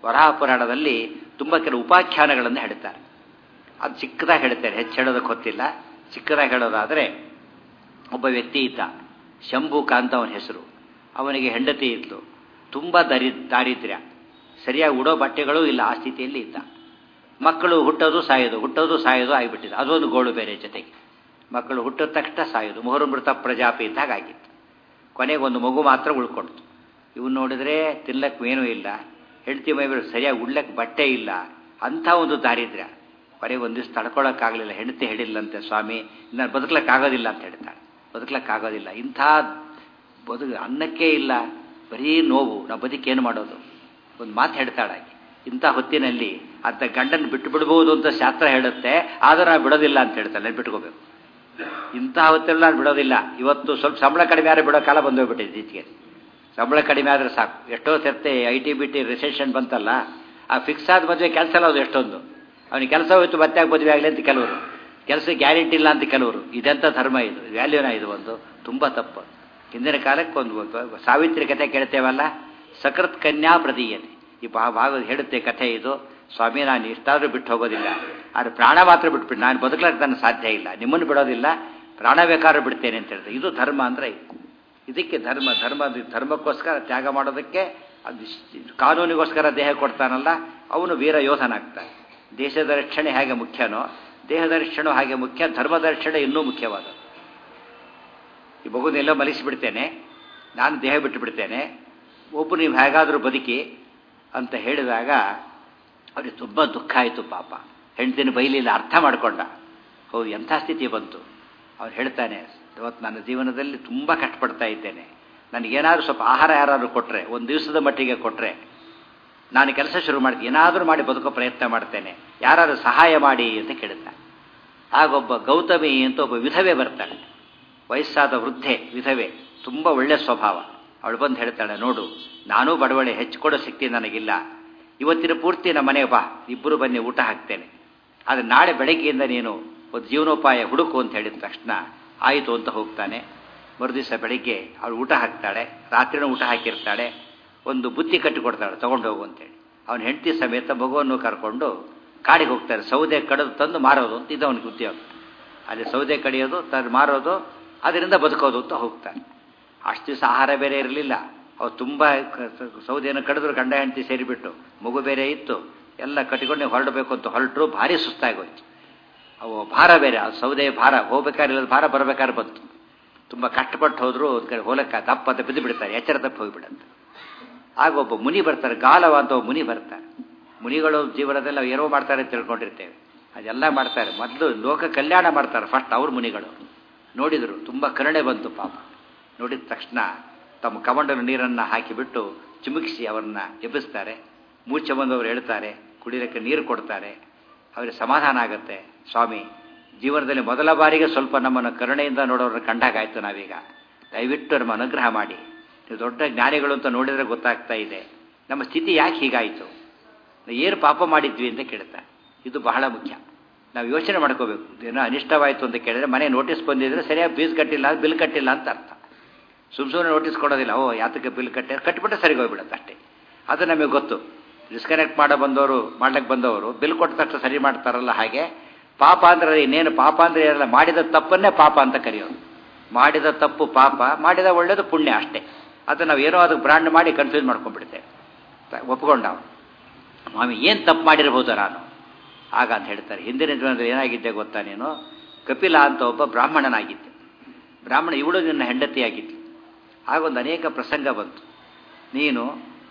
ವರಾಹ ಪುರಾಣದಲ್ಲಿ ತುಂಬ ಕೆಲವು ಉಪಾಖ್ಯಾನಗಳನ್ನು ಹೇಳ್ತಾರೆ ಅದು ಚಿಕ್ಕದಾಗಿ ಹೇಳ್ತಾರೆ ಹೆಚ್ಚು ಹೇಳೋದಕ್ಕೆ ಗೊತ್ತಿಲ್ಲ ಚಿಕ್ಕದಾಗಿ ಹೇಳೋದಾದರೆ ಒಬ್ಬ ವ್ಯಕ್ತಿ ಇದ್ದ ಶಂಭುಕ ಅಂತ ಅವನ ಹೆಸರು ಅವನಿಗೆ ಹೆಂಡತಿ ಇತ್ತು ತುಂಬ ದರಿ ದಾರಿದ್ರ್ಯ ಸರಿಯಾಗಿ ಉಡೋ ಬಟ್ಟೆಗಳೂ ಇಲ್ಲ ಆ ಸ್ಥಿತಿಯಲ್ಲಿ ಇದ್ದ ಮಕ್ಕಳು ಹುಟ್ಟೋದು ಸಾಯೋದು ಹುಟ್ಟೋದು ಸಾಯೋದು ಆಗಿಬಿಟ್ಟಿದೆ ಅದೊಂದು ಗೋಳು ಬೇರೆ ಜೊತೆಗೆ ಮಕ್ಕಳು ಹುಟ್ಟಿದ ತಕ್ಷಣ ಸಾಯೋದು ಮುಹುರ್ಮೃತ ಪ್ರಜಾಪಿ ಇದ್ದಾಗ ಆಗಿತ್ತು ಕೊನೆಗೆ ಒಂದು ಮಗು ಮಾತ್ರ ಉಳ್ಕೊಡ್ತು ಇವನು ನೋಡಿದ್ರೆ ತಿನ್ನಕ್ಕೆ ಏನೂ ಇಲ್ಲ ಹೆಂಡತಿ ಮೈ ಮೇಲೆ ಸರಿಯಾಗಿ ಉಡ್ಲಕ್ಕೆ ಬಟ್ಟೆ ಇಲ್ಲ ಅಂಥ ಒಂದು ದಾರಿದ್ರ್ಯ ಕೊನೆಗೆ ಒಂದು ದಿವಸ ತಡ್ಕೊಳ್ಳೋಕ್ಕಾಗಲಿಲ್ಲ ಹೆಂಡತಿ ಹೇಳಿಲ್ಲಂತೆ ಸ್ವಾಮಿ ನಾನು ಬದುಕಲಿಕ್ಕಾಗೋದಿಲ್ಲ ಅಂತ ಹೇಳ್ತಾಳೆ ಬದುಕಲಿಕ್ಕಾಗೋದಿಲ್ಲ ಇಂಥ ಬದುಕು ಅನ್ನಕ್ಕೆ ಇಲ್ಲ ಬರೀ ನೋವು ನಾವು ಬದುಕೇನು ಮಾಡೋದು ಒಂದು ಮಾತು ಹೇಳ್ತಾಳಾಗಿ ಇಂಥ ಹೊತ್ತಿನಲ್ಲಿ ಅಂತ ಗಂಡನ ಬಿಟ್ಟು ಬಿಡ್ಬೋದು ಅಂತ ಶಾಸ್ತ್ರ ಹೇಳುತ್ತೆ ಆದರೂ ನಾವು ಬಿಡೋದಿಲ್ಲ ಅಂತ ಹೇಳ್ತಾಳೆ ನೆನ್ಪಿಟ್ಕೋಬೇಕು ಇಂಥ ಹೊತ್ತಲ್ಲಿ ನಾನು ಬಿಡೋದಿಲ್ಲ ಇವತ್ತು ಸ್ವಲ್ಪ ಸಂಬಳ ಕಡಿಮೆ ಆದರೆ ಬಿಡೋ ಕಾಲ ಬಂದೋಗ್ಬಿಟ್ಟಿದೆ ಇತ್ತೀಚೆಗೆ ಸಂಬಳ ಕಡಿಮೆ ಆದರೆ ಸಾಕು ಎಷ್ಟೋ ಸರ್ತೆ I T B T recession ಬಂತಲ್ಲ ಆ ಫಿಕ್ಸ್ ಆದ ಮದುವೆ ಕೆಲಸ ಅಲ್ಲ ಅದು ಎಷ್ಟೊಂದು ಅವನಿಗೆ ಕೆಲಸ ಹೋಯ್ತು ಮತ್ತೆ ಮದುವೆ ಆಗಲಿ ಅಂತ ಕೆಲವರು ಕೆಲಸ ಗ್ಯಾರಂಟಿ ಇಲ್ಲ ಅಂತ ಕೆಲವರು ಇದೆಂಥ ಧರ್ಮ ಇದು ವ್ಯಾಲ್ಯೂನ ಇದು ಒಂದು ತುಂಬ ತಪ್ಪು ಹಿಂದಿನ ಕಾಲಕ್ಕೆ ಒಂದು ಸಾವಿತ್ರಿ ಕಥೆ ಕೇಳ್ತೇವಲ್ಲ ಸಕೃತ್ ಕನ್ಯಾ ಪ್ರದೀಯತೆ ಈ ಬಾ ಭಾಗ ಹೇಳುತ್ತೆ ಕಥೆ ಇದು ಸ್ವಾಮಿ ನಾನು ಇಷ್ಟಾದರೂ ಬಿಟ್ಟು ಹೋಗೋದಿಲ್ಲ ಆದರೆ ಪ್ರಾಣ ಮಾತ್ರ ಬಿಟ್ಬಿಟ್ಟು ನಾನು ಬದುಕಲಿಕ್ಕೆ ನನ್ನ ಸಾಧ್ಯ ಇಲ್ಲ ನಿಮ್ಮನ್ನು ಬಿಡೋದಿಲ್ಲ ಪ್ರಾಣ ಬೇಕಾದ್ರೂ ಬಿಡ್ತೇನೆ ಅಂತ ಹೇಳ್ತಾರೆ ಇದು ಧರ್ಮ ಅಂದರೆ ಇದಕ್ಕೆ ಧರ್ಮ ಧರ್ಮ ಧರ್ಮಕ್ಕೋಸ್ಕರ ತ್ಯಾಗ ಮಾಡೋದಕ್ಕೆ ಅದು ಕಾನೂನಿಗೋಸ್ಕರ ದೇಹ ಕೊಡ್ತಾನಲ್ಲ ಅವನು ವೀರ ಯೋಧನಾಗ್ತಾನೆ ದೇಶದ ರಕ್ಷಣೆ ಹೇಗೆ ಮುಖ್ಯನೋ ದೇಹದ ರಕ್ಷಣೆ ಹಾಗೆ ಮುಖ್ಯ ಧರ್ಮದ ರಕ್ಷಣೆ ಇನ್ನೂ ಮುಖ್ಯವಾದ ಈ ಮಗುನೆಲ್ಲೋ ಮಲಿಸಿಬಿಡ್ತೇನೆ ನಾನು ದೇಹ ಬಿಟ್ಟು ಬಿಡ್ತೇನೆ ಒಬ್ಬರು ನೀವು ಹೇಗಾದರೂ ಬದುಕಿ ಅಂತ ಹೇಳಿದಾಗ ಅವ್ರಿಗೆ ತುಂಬ ದುಃಖ ಆಯಿತು ಪಾಪ ಹೆಂಡ್ತಿನ ಬೈಲಿಲ್ಲ ಅರ್ಥ ಮಾಡಿಕೊಂಡ ಹೌದು ಎಂಥ ಸ್ಥಿತಿ ಬಂತು ಅವ್ರು ಹೇಳ್ತಾನೆ ಇವತ್ತು ನನ್ನ ಜೀವನದಲ್ಲಿ ತುಂಬ ಕಷ್ಟಪಡ್ತಾ ಇದ್ದೇನೆ ನನಗೇನಾದರೂ ಸ್ವಲ್ಪ ಆಹಾರ ಯಾರಾದರೂ ಕೊಟ್ಟರೆ ಒಂದು ದಿವಸದ ಮಟ್ಟಿಗೆ ಕೊಟ್ಟರೆ ನಾನು ಕೆಲಸ ಶುರು ಮಾಡ್ತೀನಿ ಏನಾದರೂ ಮಾಡಿ ಬದುಕೋ ಪ್ರಯತ್ನ ಮಾಡ್ತೇನೆ ಯಾರಾದರೂ ಸಹಾಯ ಮಾಡಿ ಅಂತ ಕೇಳುತ್ತಾ ಆಗೊಬ್ಬ ಗೌತಮಿ ಅಂತ ಒಬ್ಬ ವಿಧವೆ ಬರ್ತಾಳೆ ವಯಸ್ಸಾದ ವೃದ್ಧೆ ವಿಧವೆ ತುಂಬ ಒಳ್ಳೆ ಸ್ವಭಾವ ಅವಳು ಬಂದು ಹೇಳ್ತಾಳೆ ನೋಡು ನಾನೂ ಬಡವಳೆ ಹೆಚ್ಚು ಕೊಡೋ ಶಕ್ತಿ ನನಗಿಲ್ಲ ಇವತ್ತಿನ ಪೂರ್ತಿ ನಮ್ಮ ಮನೆಗೆ ಬಾ ಇಬ್ಬರು ಬನ್ನಿ ಊಟ ಹಾಕ್ತೇನೆ ಆದರೆ ನಾಳೆ ಬೆಳಗ್ಗೆಯಿಂದ ನೀನು ಒಂದು ಜೀವನೋಪಾಯ ಹುಡುಕು ಅಂತ ಹೇಳಿದ ತಕ್ಷಣ ಆಯಿತು ಅಂತ ಹೋಗ್ತಾನೆ ಮರುದಿವಸ ಬೆಳಿಗ್ಗೆ ಅವಳು ಊಟ ಹಾಕ್ತಾಳೆ ರಾತ್ರಿನೂ ಊಟ ಹಾಕಿರ್ತಾಳೆ ಒಂದು ಬುತ್ತಿ ಕಟ್ಟಿಕೊಡ್ತಾಳೆ ತೊಗೊಂಡು ಹೋಗು ಅಂತೇಳಿ ಅವನ ಹೆಂಡತಿ ಸಮೇತ ಮಗುವನ್ನು ಕರ್ಕೊಂಡು ಕಾಡಿಗೆ ಹೋಗ್ತಾರೆ ಸೌದೆ ಕಡಿದು ತಂದು ಮಾರೋದು ಅಂತ ಇದು ಅವನಿಗೆ ಉದ್ಯೋಗ ಅಲ್ಲಿ ಸೌದೆ ಕಡಿಯೋದು ತಂದು ಮಾರೋದು ಅದರಿಂದ ಬದುಕೋದು ಅಂತ ಹೋಗ್ತಾನೆ ಅಷ್ಟು ದಿವಸ ಆಹಾರ ಬೇರೆ ಇರಲಿಲ್ಲ ಅವ್ರು ತುಂಬ ಸೌದೆಯನ್ನು ಕಡಿದ್ರು ಗಂಡ ಹೆಂಡತಿ ಸೇರಿಬಿಟ್ಟು ಮಗು ಬೇರೆ ಇತ್ತು ಎಲ್ಲ ಕಟ್ಟಿಕೊಂಡು ಹೊರಡಬೇಕು ಅಂತ ಹೊರಟರು ಭಾರಿ ಸುಸ್ತಾಗೋಯ್ತು ಅವು ಭಾರ ಬೇರೆ ಅದು ಸೌದೆ ಭಾರ ಹೋಗ್ಬೇಕಾದ್ರೆ ಇಲ್ಲದ ಭಾರ ಬರಬೇಕಾದ್ರೆ ಬಂತು ತುಂಬ ಕಷ್ಟಪಟ್ಟು ಹೋದ್ರು ಒಂದು ಕಡೆ ಹೋಲಕ್ಕ ದಪ್ಪ ಅಂತ ಬಿದ್ದು ಬಿಡ್ತಾರೆ ಎಚ್ಚರ ತಪ್ಪು ಹೋಗಿಬಿಡಂತ ಆಗ ಒಬ್ಬ ಮುನಿ ಬರ್ತಾರೆ ಗಾಲವ ಅಂತ ಒಬ್ಬ ಮುನಿ ಬರ್ತಾರೆ ಮುನಿಗಳು ಜೀವನದಲ್ಲಿ ನಾವು ಏನೋ ಮಾಡ್ತಾರೆ ಅಂತ ತಿಳ್ಕೊಂಡಿರ್ತೇವೆ ಅದೆಲ್ಲ ಮಾಡ್ತಾರೆ ಮೊದಲು ಲೋಕ ಕಲ್ಯಾಣ ಮಾಡ್ತಾರೆ ಫಸ್ಟ್ ಅವ್ರ ಮುನಿಗಳು ನೋಡಿದರು ತುಂಬ ಕರುಣೆ ಬಂತು ಪಾಪ ನೋಡಿದ ತಕ್ಷಣ ತಮ್ಮ ಕಮಂಡನ ನೀರನ್ನು ಹಾಕಿಬಿಟ್ಟು ಚಿಮುಕಿಸಿ ಅವರನ್ನ ಎಬ್ಬಿಸ್ತಾರೆ ಮೂರ್ಛೆ ಬಂದವರು ಹೇಳ್ತಾರೆ ಕುಡಿಯೋಕ್ಕೆ ನೀರು ಕೊಡ್ತಾರೆ ಅವರಿಗೆ ಸಮಾಧಾನ ಆಗುತ್ತೆ ಸ್ವಾಮಿ ಜೀವನದಲ್ಲಿ ಮೊದಲ ಬಾರಿಗೆ ಸ್ವಲ್ಪ ನಮ್ಮನ್ನು ಕರುಣೆಯಿಂದ ನೋಡೋರನ್ನ ಕಂಡಾಗಾಯ್ತು ನಾವೀಗ ದಯವಿಟ್ಟು ನಮ್ಮ ಅನುಗ್ರಹ ಮಾಡಿ ನೀವು ದೊಡ್ಡ ಜ್ಞಾನಿಗಳು ಅಂತ ನೋಡಿದರೆ ಗೊತ್ತಾಗ್ತಾ ಇದೆ ನಮ್ಮ ಸ್ಥಿತಿ ಯಾಕೆ ಹೀಗಾಯಿತು ಏನು ಪಾಪ ಮಾಡಿದ್ವಿ ಅಂತ ಕೇಳ್ತಾರೆ ಇದು ಬಹಳ ಮುಖ್ಯ ನಾವು ಯೋಚನೆ ಮಾಡ್ಕೋಬೇಕು ಏನೋ ಅನಿಷ್ಟವಾಯಿತು ಅಂತ ಕೇಳಿದ್ರೆ ಮನೆ ನೋಟಿಸ್ ಬಂದಿದ್ರೆ ಸರಿಯಾಗಿ ಫೀಸ್ ಕಟ್ಟಿಲ್ಲ ಬಿಲ್ ಕಟ್ಟಿಲ್ಲ ಅಂತ ಅರ್ಥ ಸುಮ್ ಸುಮ್ಮನೆ ನೋಟಿಸ್ ಕೊಡೋದಿಲ್ಲ ಓ ಯಾತಕ್ಕೆ ಬಿಲ್ ಕಟ್ಟಿ ಕಟ್ಟಿಬಿಟ್ರೆ ಸರಿಗೆ ಹೋಗ್ಬಿಡುತ್ತೆ ಅಷ್ಟೇ ಅದು ನಮಗೆ ಗೊತ್ತು ಡಿಸ್ಕನೆಕ್ಟ್ ಮಾಡೋ ಬಂದವರು ಮಾಡ್ಲಿಕ್ಕೆ ಬಂದವರು ಬಿಲ್ ಕೊಟ್ಟ ತಕ್ಷಣ ಸರಿ ಮಾಡ್ತಾರಲ್ಲ ಹಾಗೆ ಪಾಪ ಅಂದ್ರೆ ಇನ್ನೇನು ಪಾಪ ಅಂದ್ರೆ ಏನಲ್ಲ ಮಾಡಿದ ತಪ್ಪನ್ನೇ ಪಾಪ ಅಂತ ಕರೆಯೋದು ಮಾಡಿದ ತಪ್ಪು ಪಾಪ ಮಾಡಿದ ಒಳ್ಳೇದು ಪುಣ್ಯ ಅಷ್ಟೇ ಅದು ನಾವು ಏನೋ ಅದಕ್ಕೆ ಬ್ರಾಂಡ್ ಮಾಡಿ ಕನ್ಫ್ಯೂಸ್ ಮಾಡ್ಕೊಂಡ್ಬಿಡ್ತೇವೆ ಒಪ್ಕೊಂಡ ಸ್ವಾಮಿ ಏನು ತಪ್ಪು ಮಾಡಿರ್ಬೋದು ನಾನು ಆಗ ಅಂತ ಹೇಳ್ತಾರೆ ಹಿಂದಿನ ಜೀವನದಲ್ಲಿ ಏನಾಗಿದ್ದೆ ಗೊತ್ತಾ ನೀನು ಕಪಿಲ ಅಂತ ಒಬ್ಬ ಬ್ರಾಹ್ಮಣನಾಗಿದ್ದೆ ಬ್ರಾಹ್ಮಣ ಇವಳು ನಿನ್ನ ಹೆಂಡತಿಯಾಗಿತ್ತು ಆಗೊಂದು ಅನೇಕ ಪ್ರಸಂಗ ಬಂತು ನೀನು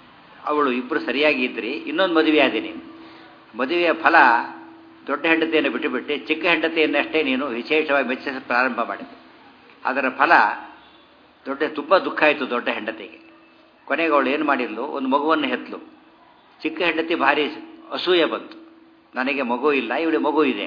ಅವಳು ಇಬ್ಬರು ಸರಿಯಾಗಿ ಇದ್ರಿ ಇನ್ನೊಂದು ಮದುವೆ ಆದಿ ನೀನು ಮದುವೆಯ ಫಲ ದೊಡ್ಡ ಹೆಂಡತಿಯನ್ನು ಬಿಟ್ಟುಬಿಟ್ಟು ಚಿಕ್ಕ ಹೆಂಡತಿಯನ್ನಷ್ಟೇ ನೀನು ವಿಶೇಷವಾಗಿ ಮೆಚ್ಚಿಸ ಪ್ರಾರಂಭ ಮಾಡಿದೆ ಅದರ ಫಲ ದೊಡ್ಡ ತುಂಬ ದುಃಖ ಆಯಿತು ದೊಡ್ಡ ಹೆಂಡತಿಗೆ ಕೊನೆಗೆ ಅವಳು ಏನು ಮಾಡಿದ್ಲು ಒಂದು ಮಗುವನ್ನು ಹೆತ್ತಲು ಚಿಕ್ಕ ಹೆಂಡತಿ ಭಾರಿ ಅಸೂಯೆ ಬಂತು ನನಗೆ ಮಗು ಇಲ್ಲ ಇವಳಿಗೆ ಮಗು ಇದೆ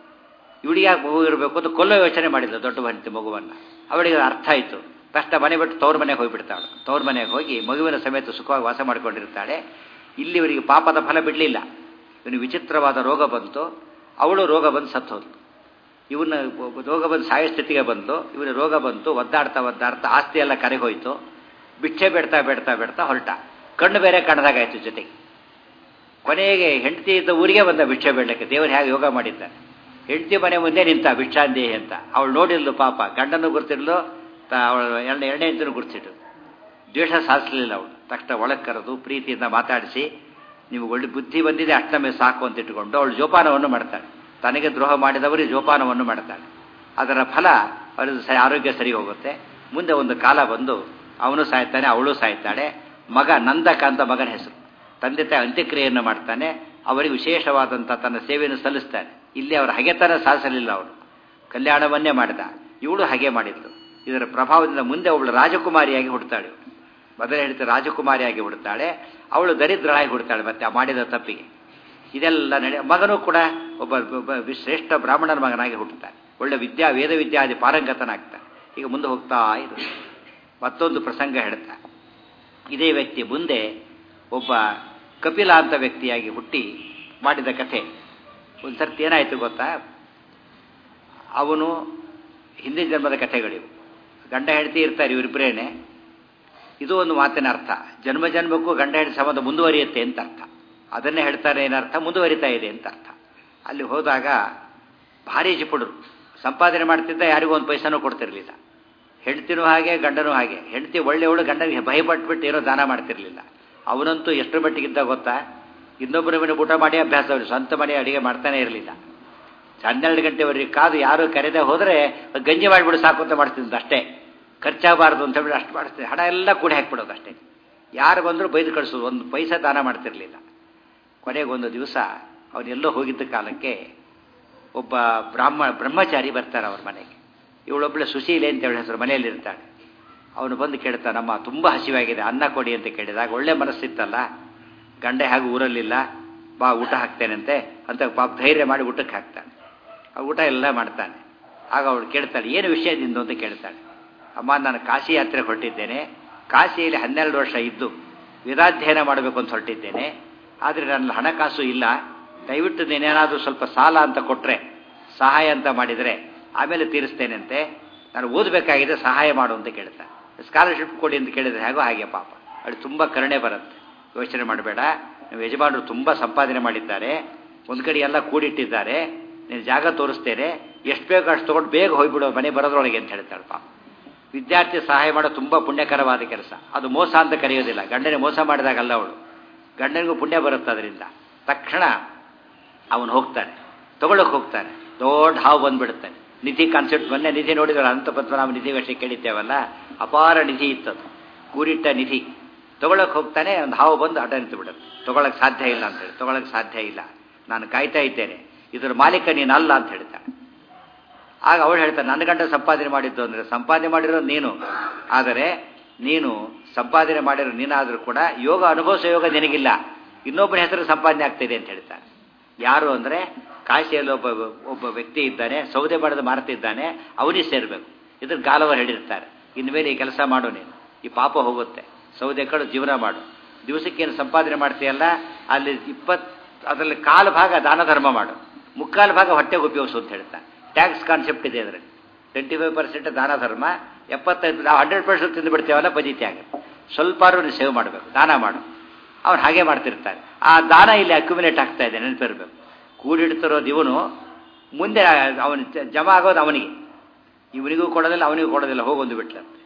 ಇವಳಿಗೆ ಯಾಕೆ ಮಗು ಇರಬೇಕು ಅಂತ ಕೊಲ್ಲೋ ಯೋಚನೆ ಮಾಡಿದ್ಲು ದೊಡ್ಡ ಹೆಂಡತಿ ಮಗುವನ್ನು ಅವಳಿಗೆ ಅರ್ಥ ಆಯಿತು ಕಷ್ಟ ಮನೆ ಬಿಟ್ಟು ತವ್ರ ಮನೆಗೆ ಹೋಗಿಬಿಡ್ತಾಳು ತವ್ರ ಮನೆಗೆ ಹೋಗಿ ಮಗುವಿನ ಸಮೇತ ಸುಖವಾಗಿ ವಾಸ ಮಾಡಿಕೊಂಡಿರ್ತಾಳೆ ಇಲ್ಲಿ ಇವರಿಗೆ ಪಾಪದ ಫಲ ಬಿಡಲಿಲ್ಲ ಇವನು ವಿಚಿತ್ರವಾದ ರೋಗ ಬಂತು ಅವಳು ರೋಗ ಬಂದು ಸತ್ತೋದ್ಲು ಇವನ್ನ ರೋಗ ಬಂದು ಸಾಯೋ ಸ್ಥಿತಿಗೆ ಬಂತು ಇವನ ರೋಗ ಬಂತು ಒದ್ದಾಡ್ತಾ ಒದ್ದಾಡ್ತಾ ಆಸ್ತಿ ಎಲ್ಲ ಕರೆಗೋಯ್ತು ಬಿಚ್ಚೆ ಬೇಡ್ತಾ ಬೇಡ್ತಾ ಬೇಡ್ತಾ ಹೊರಟ ಕಣ್ಣು ಬೇರೆ ಕಣ್ಣದಾಗಾಯ್ತು ಜೊತೆಗೆ ಕೊನೆಗೆ ಹೆಂಡತಿ ಇದ್ದ ಊರಿಗೆ ಬಂದ ಭಿಕ್ಷೆ ಬೇಡಕ್ಕೆ ದೇವರು ಹೇಗೆ ಯೋಗ ಮಾಡಿದ್ದಾನೆ ಹೆಂಡತಿ ಮನೆ ಮುಂದೆ ನಿಂತ ಭಿಕ್ಷಾಂದೇಹಿ ಅಂತ ಅವಳು ನೋಡಿದ್ಲು ಪಾಪ ಗಂಡನೂ ಗುರ್ತಿರ್ಲು ಅವಳು ಎರಡನೇ ಎರಡನೇ ಹೆಂಡತಿನೂ ಗುರ್ತಿಟ್ಟು ದ್ವೇಷ ಸಾಧಿಸಲಿಲ್ಲ ಅವಳು ತಕ್ಷಣ ಒಳಗೆ ಕರೆದು ಪ್ರೀತಿಯಿಂದ ಮಾತಾಡಿಸಿ ನೀವು ಒಳ್ಳೆ ಬುದ್ಧಿ ಬಂದಿದೆ ಅಷ್ಟಮೇ ಸಾಕು ಅಂತ ಇಟ್ಟುಕೊಂಡು ಅವಳು ಜೋಪಾನವನ್ನು ಮಾಡ್ತಾಳೆ ತನಗೆ ದ್ರೋಹ ಮಾಡಿದವರಿಗೆ ಜೋಪಾನವನ್ನು ಮಾಡ್ತಾಳೆ ಅದರ ಫಲ ಅವರದ್ದು ಸ ಆರೋಗ್ಯ ಸರಿ ಹೋಗುತ್ತೆ ಮುಂದೆ ಒಂದು ಕಾಲ ಬಂದು ಅವನು ಸಾಯ್ತಾನೆ ಅವಳು ಸಾಯ್ತಾಳೆ ಮಗ ನಂದಕ ಅಂತ ಮಗನ ಹೆಸರು ತಂದೆ ತಾಯಿ ಅಂತ್ಯಕ್ರಿಯೆಯನ್ನು ಮಾಡ್ತಾನೆ ಅವರಿಗೆ ವಿಶೇಷವಾದಂಥ ತನ್ನ ಸೇವೆಯನ್ನು ಸಲ್ಲಿಸ್ತಾನೆ ಇಲ್ಲಿ ಅವರ ಹಗೆತನ ಸಾಧಿಸಲಿಲ್ಲ ಅವನು ಕಲ್ಯಾಣವನ್ನೇ ಮಾಡಿದ ಇವಳು ಹಾಗೆ ಮಾಡಿದ್ಲು ಇದರ ಪ್ರಭಾವದಿಂದ ಮುಂದೆ ಒಬ್ಬಳು ರಾಜಕುಮಾರಿಯಾಗಿ ಹುಡ್ತಾಳೆ ಮೊದಲೇ ಹೇಳ್ತಾರೆ ರಾಜಕುಮಾರಿಯಾಗಿ ಹುಡ್ತಾಳೆ ಅವಳು ದರಿದ್ರಳಾಗಿ ಹುಡ್ತಾಳೆ ಮತ್ತೆ ಆ ಮಾಡಿದ ತಪ್ಪಿಗೆ ಇದೆಲ್ಲ ನಡೆ ಮಗನೂ ಕೂಡ ಒಬ್ಬ ಒಬ್ಬ ಶ್ರೇಷ್ಠ ಬ್ರಾಹ್ಮಣನ ಮಗನಾಗಿ ಹುಟ್ಟುತ್ತಾನೆ ಒಳ್ಳೆ ವಿದ್ಯಾ ವೇದ ವಿದ್ಯಾದಿ ಪಾರಂಗತನಾಗ್ತಾನೆ ಈಗ ಮುಂದೆ ಹೋಗ್ತಾ ಇದು ಮತ್ತೊಂದು ಪ್ರಸಂಗ ಹೇಳ್ತಾ ಇದೇ ವ್ಯಕ್ತಿ ಮುಂದೆ ಒಬ್ಬ ಕಪಿಲ ಅಂತ ವ್ಯಕ್ತಿಯಾಗಿ ಹುಟ್ಟಿ ಮಾಡಿದ ಕಥೆ ಒಂದು ಸರ್ತಿ ಏನಾಯಿತು ಗೊತ್ತಾ ಅವನು ಹಿಂದಿನ ಜನ್ಮದ ಕಥೆಗಳಿವು ಗಂಡ ಹೆಂಡತಿ ಇರ್ತಾರೆ ಇವರಿಬ್ಬರೇನೆ ಇದು ಒಂದು ಮಾತಿನ ಅರ್ಥ ಜನ್ಮ ಜನ್ಮಕ್ಕೂ ಗಂಡ ಹೆಂಡತಿ ಸಂಬಂಧ ಮುಂದುವರಿಯುತ್ತೆ ಅಂತ ಅರ್ಥ ಅದನ್ನೇ ಹೇಳ್ತಾರೆ ಏನರ್ಥ ಮುಂದುವರಿತಾ ಇದೆ ಅಂತ ಅರ್ಥ ಅಲ್ಲಿ ಹೋದಾಗ ಭಾರಿ ಜಿಪುಡರು ಸಂಪಾದನೆ ಮಾಡ್ತಿದ್ದ ಯಾರಿಗೂ ಒಂದು ಪೈಸಾನೂ ಕೊಡ್ತಿರ್ಲಿಲ್ಲ ಹೆಂಡ್ತಿನೂ ಹಾಗೆ ಗಂಡನೂ ಹಾಗೆ ಹೆಂಡತಿ ಒಳ್ಳೆಯವಳು ಗಂಡನಿಗೆ ಭಯಪಟ್ಬಿಟ್ಟು ಏನೋ ದಾನ ಮಾಡ್ತಿರ್ಲಿಲ್ಲ ಅವನಂತೂ ಎಷ್ಟು ಮಟ್ಟಿಗಿದ್ದ ಗೊತ್ತಾ ಇನ್ನೊಬ್ಬರ ಮನೆ ಊಟ ಮಾಡಿ ಅಭ್ಯಾಸ ಅವರು ಸ್ವಂತ ಮನೆ ಅಡಿಗೆ ಮಾಡ್ತಾನೆ ಇರಲಿಲ್ಲ ಹನ್ನೆರಡು ಗಂಟೆವರೆಗೆ ಕಾದು ಯಾರು ಕರೆದೇ ಹೋದರೆ ಗಂಜಿ ಮಾಡಿಬಿಡು ಸಾಕು ಅಂತ ಮಾಡ್ತಿದ್ದ ಅಷ್ಟೇ ಖರ್ಚಾಗಬಾರ್ದು ಅಂತ ಹೇಳಿ ಅಷ್ಟು ಮಾಡಿಸ್ತೀವಿ ಹಣ ಎಲ್ಲ ಕೂಡಿ ಹಾಕ್ಬಿಡೋದು ಅಷ್ಟೇ ಯಾರು ಬಂದರೂ ಬೈದು ಕಳಿಸೋದು ಒಂದು ಪೈಸಾ ದಾನ ಮಾಡ್ತಿರ್ಲಿಲ್ಲ ಕೊನೆಗೊಂದು ದಿವಸ ಅವನೆಲ್ಲೋ ಹೋಗಿದ್ದ ಕಾಲಕ್ಕೆ ಒಬ್ಬ ಬ್ರಾಹ್ಮಣ ಬ್ರಹ್ಮಚಾರಿ ಬರ್ತಾರೆ ಅವ್ರ ಮನೆಗೆ ಇವಳೊಬ್ಬಳೆ ಸುಶೀಲೆ ಅಂತ ಹೇಳಿ ಹೆಸರು ಮನೆಯಲ್ಲಿರ್ತಾಳೆ ಅವನು ಬಂದು ಕೇಳ್ತಾನಮ್ಮ ತುಂಬ ಹಸಿವಾಗಿದೆ ಅನ್ನ ಕೊಡಿ ಅಂತ ಕೇಳಿದಾಗ ಒಳ್ಳೆ ಮನಸ್ಸಿತ್ತಲ್ಲ ಗಂಡ ಹೇಗೆ ಊರಲ್ಲಿಲ್ಲ ಬಾ ಊಟ ಹಾಕ್ತೇನಂತೆ ಅಂತ ಪಾಪ ಧೈರ್ಯ ಮಾಡಿ ಊಟಕ್ಕೆ ಹಾಕ್ತಾನೆ ಆ ಊಟ ಎಲ್ಲ ಮಾಡ್ತಾನೆ ಆಗ ಅವಳು ಕೇಳ್ತಾಳೆ ಏನು ವಿಷಯದಿಂದ ಅಂತ ಕೇಳ್ತಾಳೆ ಅಮ್ಮ ನಾನು ಕಾಶಿ ಯಾತ್ರೆ ಹೊರಟಿದ್ದೇನೆ ಕಾಶಿಯಲ್ಲಿ ಹನ್ನೆರಡು ವರ್ಷ ಇದ್ದು ವೇದಾಧ್ಯಯನ ಮಾಡಬೇಕು ಅಂತ ಹೊರಟಿದ್ದೇನೆ ಆದರೆ ನನ್ನ ಹಣಕಾಸು ಇಲ್ಲ ದಯವಿಟ್ಟು ನೀನೇನಾದರೂ ಸ್ವಲ್ಪ ಸಾಲ ಅಂತ ಕೊಟ್ಟರೆ ಸಹಾಯ ಅಂತ ಮಾಡಿದರೆ ಆಮೇಲೆ ತೀರಿಸ್ತೇನೆಂತೆ ನಾನು ಓದಬೇಕಾಗಿದೆ ಸಹಾಯ ಮಾಡು ಅಂತ ಕೇಳ್ತಾನೆ ಸ್ಕಾಲರ್ಶಿಪ್ ಕೊಡಿ ಅಂತ ಕೇಳಿದರೆ ಹೇಗೋ ಹಾಗೆ ಪಾಪ ಅದು ತುಂಬ ಕರುಣೆ ಬರುತ್ತೆ ಯೋಚನೆ ಮಾಡಬೇಡ ನೀವು ಯಜಮಾನರು ತುಂಬ ಸಂಪಾದನೆ ಮಾಡಿದ್ದಾರೆ ಒಂದು ಕಡೆ ಎಲ್ಲ ಕೂಡಿಟ್ಟಿದ್ದಾರೆ ನೀನು ಜಾಗ ತೋರಿಸ್ತೇನೆ ಎಷ್ಟು ಬೇಕೋ ಅಷ್ಟು ತೊಗೊಂಡು ಬೇಗ ಹೋಗ್ಬಿಡೋ ಮನೆ ಬರೋದ್ರೊಳಗೆ ಅಂತ ಹೇಳ್ತಾಳೆ ಪಾಪ ವಿದ್ಯಾರ್ಥಿ ಸಹಾಯ ಮಾಡೋ ತುಂಬ ಪುಣ್ಯಕರವಾದ ಕೆಲಸ ಅದು ಮೋಸ ಅಂತ ಕರೆಯೋದಿಲ್ಲ ಗಂಡನೇ ಮೋಸ ಮಾಡಿದಾಗಲ್ಲ ಅವಳು ಗಂಡನಿಗೂ ಪುಣ್ಯ ಬರುತ್ತೆ ಅದರಿಂದ ತಕ್ಷಣ ಅವನು ಹೋಗ್ತಾನೆ ತಗೊಳ್ಳೋಕೆ ಹೋಗ್ತಾನೆ ದೊಡ್ಡ ಹಾವು ಬಂದ್ಬಿಡುತ್ತಾನೆ ನಿಧಿ ಕಾನ್ಸೆಪ್ಟ್ ಮೊನ್ನೆ ನಿಧಿ ನೋಡಿದ್ರೆ ಅನಂತ ಪದ್ಮನಾಭ ನಿಧಿ ವಿಷಯ ಕೇಳಿದ್ದೇವಲ್ಲ ಅಪಾರ ನಿಧಿ ಇತ್ತದು ಕೂರಿಟ್ಟ ನಿಧಿ ತಗೊಳಕ್ಕೆ ಹೋಗ್ತಾನೆ ಒಂದು ಹಾವು ಬಂದು ಅಡ್ಡ ನಿಂತು ಬಿಡುತ್ತೆ ತಗೊಳಕ್ಕೆ ಸಾಧ್ಯ ಇಲ್ಲ ಅಂತೇಳಿ ತಗೊಳಕ್ಕೆ ಸಾಧ್ಯ ಇಲ್ಲ ನಾನು ಕಾಯ್ತಾ ಇದ್ದೇನೆ ಇದರ ಮಾಲೀಕ ನೀನು ಅಲ್ಲ ಅಂತ ಹೇಳ್ತಾನೆ ಆಗ ಅವಳು ಹೇಳ್ತಾನೆ ನನ್ನ ಗಂಡ ಸಂಪಾದನೆ ಮಾಡಿದ್ದು ಅಂದರೆ ಸಂಪಾದನೆ ಮಾಡಿರೋದು ನೀನು ಆದರೆ ನೀನು ಸಂಪಾದನೆ ಮಾಡಿರೋ ನೀನಾದರೂ ಕೂಡ ಯೋಗ ಅನುಭವಿಸೋ ಯೋಗ ನಿನಗಿಲ್ಲ ಇನ್ನೊಬ್ಬನ ಹೆಸರು ಸಂಪಾದನೆ ಆಗ್ತಿದೆ ಅಂತ ಹೇಳ್ತಾನೆ ಯಾರು ಅಂದರೆ ಕಾಶಿಯಲ್ಲಿ ಒಬ್ಬ ಒಬ್ಬ ವ್ಯಕ್ತಿ ಇದ್ದಾನೆ ಸೌದೆ ಮಾಡಿದ ಮಾರ್ತಿದ್ದಾನೆ ಅವನಿಗೆ ಸೇರಬೇಕು ಇದ್ರ ಗಾಲವರು ಹೇಳಿರ್ತಾರೆ ಇನ್ಮೇಲೆ ಈ ಕೆಲಸ ಮಾಡು ನೀನು ಈ ಪಾಪ ಹೋಗುತ್ತೆ ಸೌದೆ ಕಡು ಜೀವನ ಮಾಡು ದಿವಸಕ್ಕೇನು ಸಂಪಾದನೆ ಮಾಡ್ತೀಯಲ್ಲ ಅಲ್ಲಿ ಇಪ್ಪತ್ತು ಅದರಲ್ಲಿ ಕಾಲು ಭಾಗ ದಾನ ಧರ್ಮ ಮಾಡು ಮುಕ್ಕಾಲು ಭಾಗ ಹೊಟ್ಟೆಗೆ ಉಪಯೋಗಿಸು ಅಂತ ಹೇಳ್ತಾನೆ ಟ್ಯಾಕ್ಸ್ ಕಾನ್ಸೆಪ್ಟ್ ಇದೆ ಅದರಲ್ಲಿ ಟ್ವೆಂಟಿ ಫೈವ್ ಪರ್ಸೆಂಟ್ ದಾನ ಧರ್ಮ ಎಪ್ಪತ್ತೈದು ನಾವು ಹಂಡ್ರೆಡ್ ಪರ್ಸೆಂಟ್ ತಿಂದು ಬಿಡ್ತೇವಲ್ಲ ಬದೀತಿ ಆಗುತ್ತೆ ಸ್ವಲ್ಪಾರು ನೀವು ಸೇವ್ ಮಾಡಬೇಕು ದಾನ ಮಾಡು ಅವ್ನು ಹಾಗೆ ಮಾಡ್ತಿರ್ತಾರೆ ಆ ದಾನ ಇಲ್ಲಿ ಅಕ್ಯುಮಿಲೇಟ್ ಆಗ್ತಾ ಇದೆ ನೆನಪಿರಬೇಕು ಕೂಡಿಡ್ತಿರೋದು ಇವನು ಮುಂದೆ ಅವನು ಜಮಾ ಆಗೋದು ಅವನಿಗೆ ಇವನಿಗೂ ಕೊಡೋದಿಲ್ಲ ಅವನಿಗೂ ಕೊಡೋದಿಲ್ಲ ಹೋಗೊಂದು ಬಿಟ್ಲಂತೆ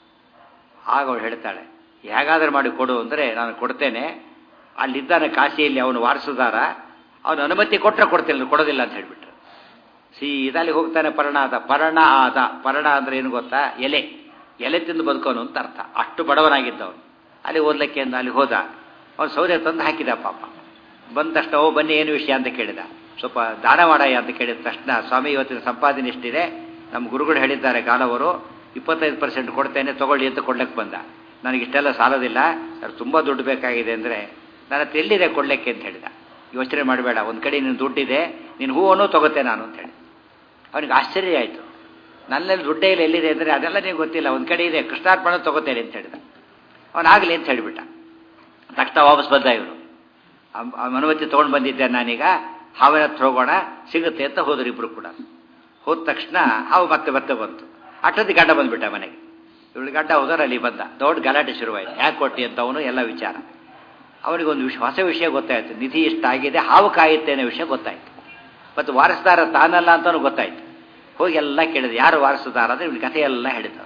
ಆಗ ಅವಳು ಹೇಳ್ತಾಳೆ ಹೇಗಾದ್ರೂ ಮಾಡಿ ಕೊಡು ಅಂದರೆ ನಾನು ಕೊಡ್ತೇನೆ ಅಲ್ಲಿದ್ದಾನೆ ಕಾಶಿಯಲ್ಲಿ ಅವನು ವಾರಸುದಾರ ಅವನು ಅನುಮತಿ ಕೊಟ್ಟರೆ ಕೊಡ್ತಿಲ್ಲ ಕೊಡೋದಿಲ್ಲ ಅಂತ ಹೇಳಿಬಿಟ್ರು ಸೀದಾ ಅಲ್ಲಿ ಹೋಗ್ತಾನೆ ಪರ್ಣ ಆದ ಪರ್ಣ ಆದ ಪರ್ಣ ಅಂದ್ರೆ ಏನು ಗೊತ್ತಾ ಎಲೆ ಎಲೆ ತಿಂದು ಬದುಕೋನು ಅಂತ ಅರ್ಥ ಅಷ್ಟು ಬಡವನಾಗಿದ್ದವನು ಅಲ್ಲಿ ಓದ್ಲಿಕ್ಕೆ ಅಂತ ಅಲ್ಲಿ ಹೋದ ಅವನು ಸೌದೆ ತಂದು ಹಾಕಿದ ಪಾಪ ಬಂದ ತಕ್ಷಣ ಓ ಬನ್ನಿ ಏನು ವಿಷಯ ಅಂತ ಕೇಳಿದ ಸ್ವಲ್ಪ ದಾನ ಮಾಡಯ್ಯ ಅಂತ ಕೇಳಿದ ತಕ್ಷಣ ಸ್ವಾಮಿ ಇವತ್ತಿನ ಸಂಪಾದನೆ ಎಷ್ಟಿದೆ ನಮ್ಮ ಗುರುಗಳು ಹೇಳಿದ್ದಾರೆ ಕಾಲವರು ಇಪ್ಪತ್ತೈದು ಪರ್ಸೆಂಟ್ ಕೊಡ್ತೇನೆ ತಗೊಳ್ಳಿ ಅಂತ ಕೊಡ್ಲಿಕ್ಕೆ ಬಂದ ನನಗೆ ಇಷ್ಟೆಲ್ಲ ಸಾಲೋದಿಲ್ಲ ಸರ್ ತುಂಬ ದುಡ್ಡು ಬೇಕಾಗಿದೆ ಅಂದರೆ ನನ್ನ ಹತ್ರ ಎಲ್ಲಿದೆ ಕೊಡ್ಲಿಕ್ಕೆ ಅಂತ ಹೇಳಿದ ಯೋಚನೆ ಮಾಡಬೇಡ ಒಂದು ಕಡೆ ನೀನು ದುಡ್ಡಿದೆ ನೀನು ಹೂವನ್ನು ತಗೋತೆ ನಾನು ಅಂತ ಹೇಳಿ ಅವನಿಗೆ ಆಶ್ಚರ್ಯ ಆಯಿತು ನನ್ನಲ್ಲಿ ದುಡ್ಡೇ ಇಲ್ಲ ಎಲ್ಲಿದೆ ಅಂದರೆ ಅದೆಲ್ಲ ನಿಮಗೆ ಗೊತ್ತಿಲ್ಲ ಒಂದು ಕಡೆ ಇದೆ ಕೃಷ್ಣಾರ್ಪಣ ತಗೋತೇನೆ ಅಂತ ಹೇಳಿದ ಅವನಾಗಲಿ ಅಂತ ಹೇಳಿಬಿಟ್ಟ ತಕ್ಷಣ ವಾಪಸ್ ಬಂದ ಇವರು ಅನುಮತಿ ತೊಗೊಂಡು ಬಂದಿದ್ದೆ ನಾನೀಗ ಹಾವಿನ ಹತ್ರ ಹೋಗೋಣ ಸಿಗುತ್ತೆ ಅಂತ ಹೋದ್ರು ಇಬ್ರು ಕೂಡ ಹೋದ ತಕ್ಷಣ ಹಾವು ಮತ್ತೆ ಮತ್ತೆ ಬಂತು ಅಷ್ಟೊತ್ತಿ ಗಡ್ಡ ಬಂದ್ಬಿಟ್ಟ ಮನೆಗೆ ಇವಳು ಗಡ್ಡ ಹೋದ್ರೆ ಅಲ್ಲಿ ಬಂದ ದೊಡ್ಡ ಗಲಾಟೆ ಶುರುವಾಯಿತು ಯಾಕೆ ಕೊಟ್ಟಿ ಅಂತ ಅವನು ಎಲ್ಲ ವಿಚಾರ ಅವನಿಗೊಂದು ವಿಷಯ ಹೊಸ ವಿಷಯ ಗೊತ್ತಾಯಿತು ನಿಧಿ ಇಷ್ಟಾಗಿದೆ ಹಾವು ಕಾಯುತ್ತೆ ಅನ್ನೋ ವಿಷಯ ಗೊತ್ತಾಯಿತು ಮತ್ತು ವಾರಸುದಾರ ತಾನಲ್ಲ ಅಂತಲೂ ಗೊತ್ತಾಯಿತು ಹೋಗಿ ಎಲ್ಲ ಕೇಳಿದೆ ಯಾರು ವಾರಸುದಾರ ಅಂದರೆ ಇವನ ಕಥೆ ಎಲ್ಲ ಹೇಳಿದ್ರು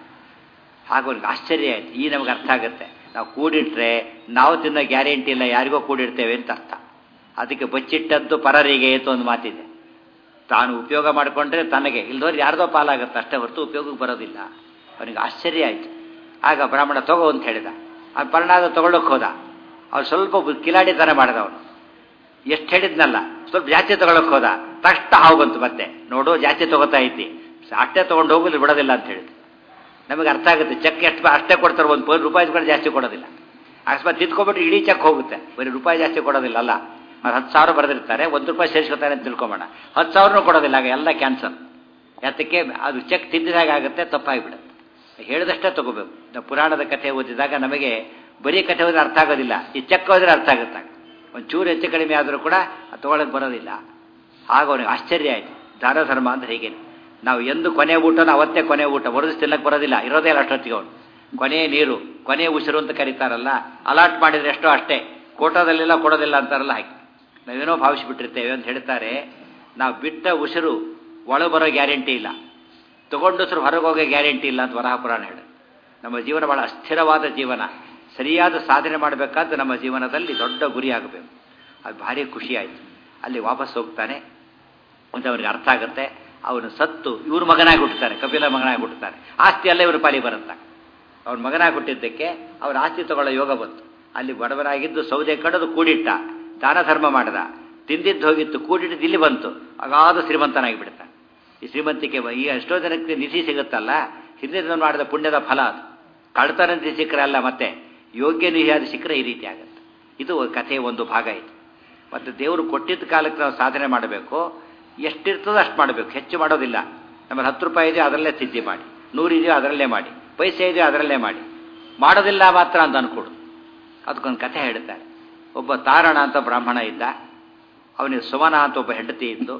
ಆಗ ಅವ್ನಿಗೆ ಆಶ್ಚರ್ಯ ಆಯ್ತು ಈ ನಮಗೆ ಅರ್ಥ ಆಗುತ್ತೆ ನಾವು ಕೂಡಿಟ್ರೆ ನಾವು ತಿನ್ನೋ ಗ್ಯಾರಂಟಿ ಇಲ್ಲ ಯಾರಿಗೋ ಕೂಡಿಡ್ತೇವೆ ಅಂತ ಅರ್ಥ ಅದಕ್ಕೆ ಬಚ್ಚಿಟ್ಟದ್ದು ಪರರಿಗೆ ಅಂತ ಒಂದು ಮಾತಿದೆ ತಾನು ಉಪಯೋಗ ಮಾಡಿಕೊಂಡ್ರೆ ತನಗೆ ಇಲ್ದವ್ರು ಯಾರ್ದೋ ಪಾಲಾಗುತ್ತೆ ಅಷ್ಟೇ ಹೊರತು ಉಪಯೋಗಕ್ಕೆ ಬರೋದಿಲ್ಲ ಅವನಿಗೆ ಆಶ್ಚರ್ಯ ಆಯಿತು ಆಗ ಬ್ರಾಹ್ಮಣ ತಗೋ ಅಂತ ಹೇಳಿದ ಆ ಪರ್ಣಾದ ತಗೊಳ್ಳೋಕೆ ಹೋದ ಅವ್ನು ಸ್ವಲ್ಪ ಕಿಲಾಡಿತನ ಮಾಡಿದ ಅವನು ಎಷ್ಟು ಹೇಳಿದ್ನಲ್ಲ ಸ್ವಲ್ಪ ಜಾಸ್ತಿ ತಗೊಳಕ್ ಹೋದ ತಕ್ಷಣ ಹಾವು ಬಂತು ಮತ್ತೆ ನೋಡು ಜಾಸ್ತಿ ತಗೋತಾ ಇದ್ದಿ ಅಷ್ಟೇ ತಗೊಂಡು ಹೋಗಲಿ ಬಿಡೋದಿಲ್ಲ ಅಂತ ಹೇಳಿದ್ರು ನಮಗೆ ಅರ್ಥ ಆಗುತ್ತೆ ಚೆಕ್ ಎಷ್ಟು ಅಷ್ಟೇ ಕೊಡ್ತಾರೆ ಒಂದು ಪರ್ ರೂಪಾಯಿ ಕೂಡ ಜಾಸ್ತಿ ಕೊಡೋದಿಲ್ಲ ಅಕಸ್ಮಾತ್ ತಿದ್ಕೊಬಿಟ್ಟು ಇಡೀ ಚೆಕ್ ಹೋಗುತ್ತೆ ಬರೀ ರೂಪಾಯಿ ಜಾಸ್ತಿ ಕೊಡೋದಿಲ್ಲ ಅಲ್ಲ ಅವ್ರು ಹತ್ತು ಸಾವಿರ ಬರೆದಿರ್ತಾರೆ ಒಂದು ರೂಪಾಯಿ ಸೇರಿಸ್ಕೊತಾರೆ ಅಂತ ತಿಳ್ಕೊಂಬೋಣ ಹತ್ತು ಸಾವಿರನೂ ಕೊಡೋದಿಲ್ಲ ಆಗ ಎಲ್ಲ ಕ್ಯಾನ್ಸಲ್ ಯಾತಕ್ಕೆ ಅದು ಚೆಕ್ ತಿದ್ದಿದಾಗ ಆಗುತ್ತೆ ತಪ್ಪಾಗಿಬಿಡುತ್ತೆ ಹೇಳಿದಷ್ಟೇ ತಗೋಬೇಕು ನಾವು ಪುರಾಣದ ಕಥೆ ಓದಿದಾಗ ನಮಗೆ ಬರೀ ಕಥೆ ಓದಿದ್ರೆ ಅರ್ಥ ಆಗೋದಿಲ್ಲ ಈ ಚೆಕ್ ಹೋದ್ರೆ ಅರ್ಥ ಆಗುತ್ತೆ ಒಂದು ಚೂರು ಹೆಚ್ಚು ಕಡಿಮೆ ಆದರೂ ಕೂಡ ಅದು ತೊಗೊಳಕ್ಕೆ ಬರೋದಿಲ್ಲ ಆಗ ಅವನಿಗೆ ಆಶ್ಚರ್ಯ ಆಯಿತು ದಾನ ಧರ್ಮ ಅಂದ್ರೆ ಹೇಗೆ ನಾವು ಎಂದು ಕೊನೆ ಊಟನ ಅವತ್ತೇ ಕೊನೆ ಊಟ ಬರೋದು ತಿನ್ನಕ್ಕೆ ಬರೋದಿಲ್ಲ ಇರೋದೇ ಇಲ್ಲ ಅಷ್ಟೊತ್ತಿಗೆ ಅವನು ಕೊನೆ ನೀರು ಕೊನೆ ಉಸಿರು ಅಂತ ಕರೀತಾರಲ್ಲ ಅಲಾಟ್ ಮಾಡಿದ್ರೆ ಎಷ್ಟೋ ಅಷ್ಟೇ ಕೋಟೋದಲ್ಲೆಲ್ಲ ಕೊಡೋದಿಲ್ಲ ಅಂತಾರಲ್ಲ ಹಾಗೆ ನಾವೇನೋ ಭಾವಿಸಿಬಿಟ್ಟಿರ್ತೇವೆ ಅಂತ ಹೇಳ್ತಾರೆ ನಾವು ಬಿಟ್ಟ ಉಸಿರು ಒಳ ಬರೋ ಗ್ಯಾರಂಟಿ ಇಲ್ಲ ತಗೊಂಡು ಉಸಿರು ಹೊರಗೆ ಹೋಗೋ ಗ್ಯಾರಂಟಿ ಇಲ್ಲ ಅಂತ ವರಹ ಪುರಾಣ ಹೇಳಿ ನಮ್ಮ ಜೀವನ ಬಹಳ ಅಸ್ಥಿರವಾದ ಜೀವನ ಸರಿಯಾದ ಸಾಧನೆ ಮಾಡಬೇಕಾದ್ದು ನಮ್ಮ ಜೀವನದಲ್ಲಿ ದೊಡ್ಡ ಗುರಿ ಆಗಬೇಕು ಅದು ಭಾರಿ ಖುಷಿ ಆಯಿತು ಅಲ್ಲಿ ವಾಪಸ್ ಹೋಗ್ತಾನೆ ಅಂತ ಅವನಿಗೆ ಅರ್ಥ ಆಗುತ್ತೆ ಅವನು ಸತ್ತು ಇವ್ರ ಮಗನಾಗಿ ಹುಟ್ಟುತ್ತಾನೆ ಕಪಿಲ ಮಗನಾಗಿ ಹುಟ್ಟುತ್ತಾನೆ ಆಸ್ತಿ ಎಲ್ಲ ಇವರು ಪಾಲಿ ಬರುತ್ತ ಅವ್ರ ಮಗನಾಗಿ ಹುಟ್ಟಿದ್ದಕ್ಕೆ ಅವ್ರ ಆಸ್ತಿ ತಗೊಳ್ಳೋ ಯೋಗ ಬಂತು ಅಲ್ಲಿ ಬಡವರಾಗಿದ್ದು ಸೌದೆ ಕಡದು ಕೂಡಿಟ್ಟ ದಾನ ಧರ್ಮ ಮಾಡಿದ ತಿಂದಿದ್ದು ಹೋಗಿತ್ತು ಕೂಡಿಟ್ಟು ಇಲ್ಲಿ ಬಂತು ಅಗಾಧ ಶ್ರೀಮಂತನಾಗಿ ಬಿಡ್ತಾನೆ ಈ ಶ್ರೀಮಂತಿಕೆ ಈ ಎಷ್ಟೋ ಜನಕ್ಕೆ ನಿಧಿ ಸಿಗುತ್ತಲ್ಲ ಹಿಂದಿನ ಮಾಡಿದ ಪುಣ್ಯದ ಫಲ ಅದು ಕಳ್ತನ ನಿಧಿ ಸಿಕ್ಕರೆ ಅಲ್ಲ ಮತ್ತೆ ಯೋಗ್ಯ ನಿಧಿಯಾದ ಸಿಕ್ಕರೆ ಈ ರೀತಿ ಆಗುತ್ತೆ ಇದು ಕಥೆಯ ಒಂದು ಭಾಗ ಇದು ಮತ್ತು ದೇವರು ಕೊಟ್ಟಿದ್ದ ಕಾಲಕ್ಕೆ ನಾವು ಸಾಧನೆ ಮಾಡಬೇಕು ಎಷ್ಟಿರ್ತದೋ ಅಷ್ಟು ಮಾಡಬೇಕು ಹೆಚ್ಚು ಮಾಡೋದಿಲ್ಲ ನಮ್ಮಲ್ಲಿ ಹತ್ತು ರೂಪಾಯಿ ಇದೆಯೋ ಅದರಲ್ಲೇ ಸಿದ್ಧಿ ಮಾಡಿ ನೂರು ಇದೆಯೋ ಅದರಲ್ಲೇ ಮಾಡಿ ಪೈಸೆ ಇದೆಯೋ ಅದರಲ್ಲೇ ಮಾಡಿ ಮಾಡೋದಿಲ್ಲ ಮಾತ್ರ ಅಂತ ಅನ್ಕೊಡು ಅದಕ್ಕೊಂದು ಕಥೆ ಹೇಳ್ತಾರೆ ಒಬ್ಬ ತಾರಣ ಅಂತ ಬ್ರಾಹ್ಮಣ ಇದ್ದ ಅವನಿಗೆ ಸುಮನ ಅಂತ ಒಬ್ಬ ಹೆಂಡತಿ ಇದ್ದು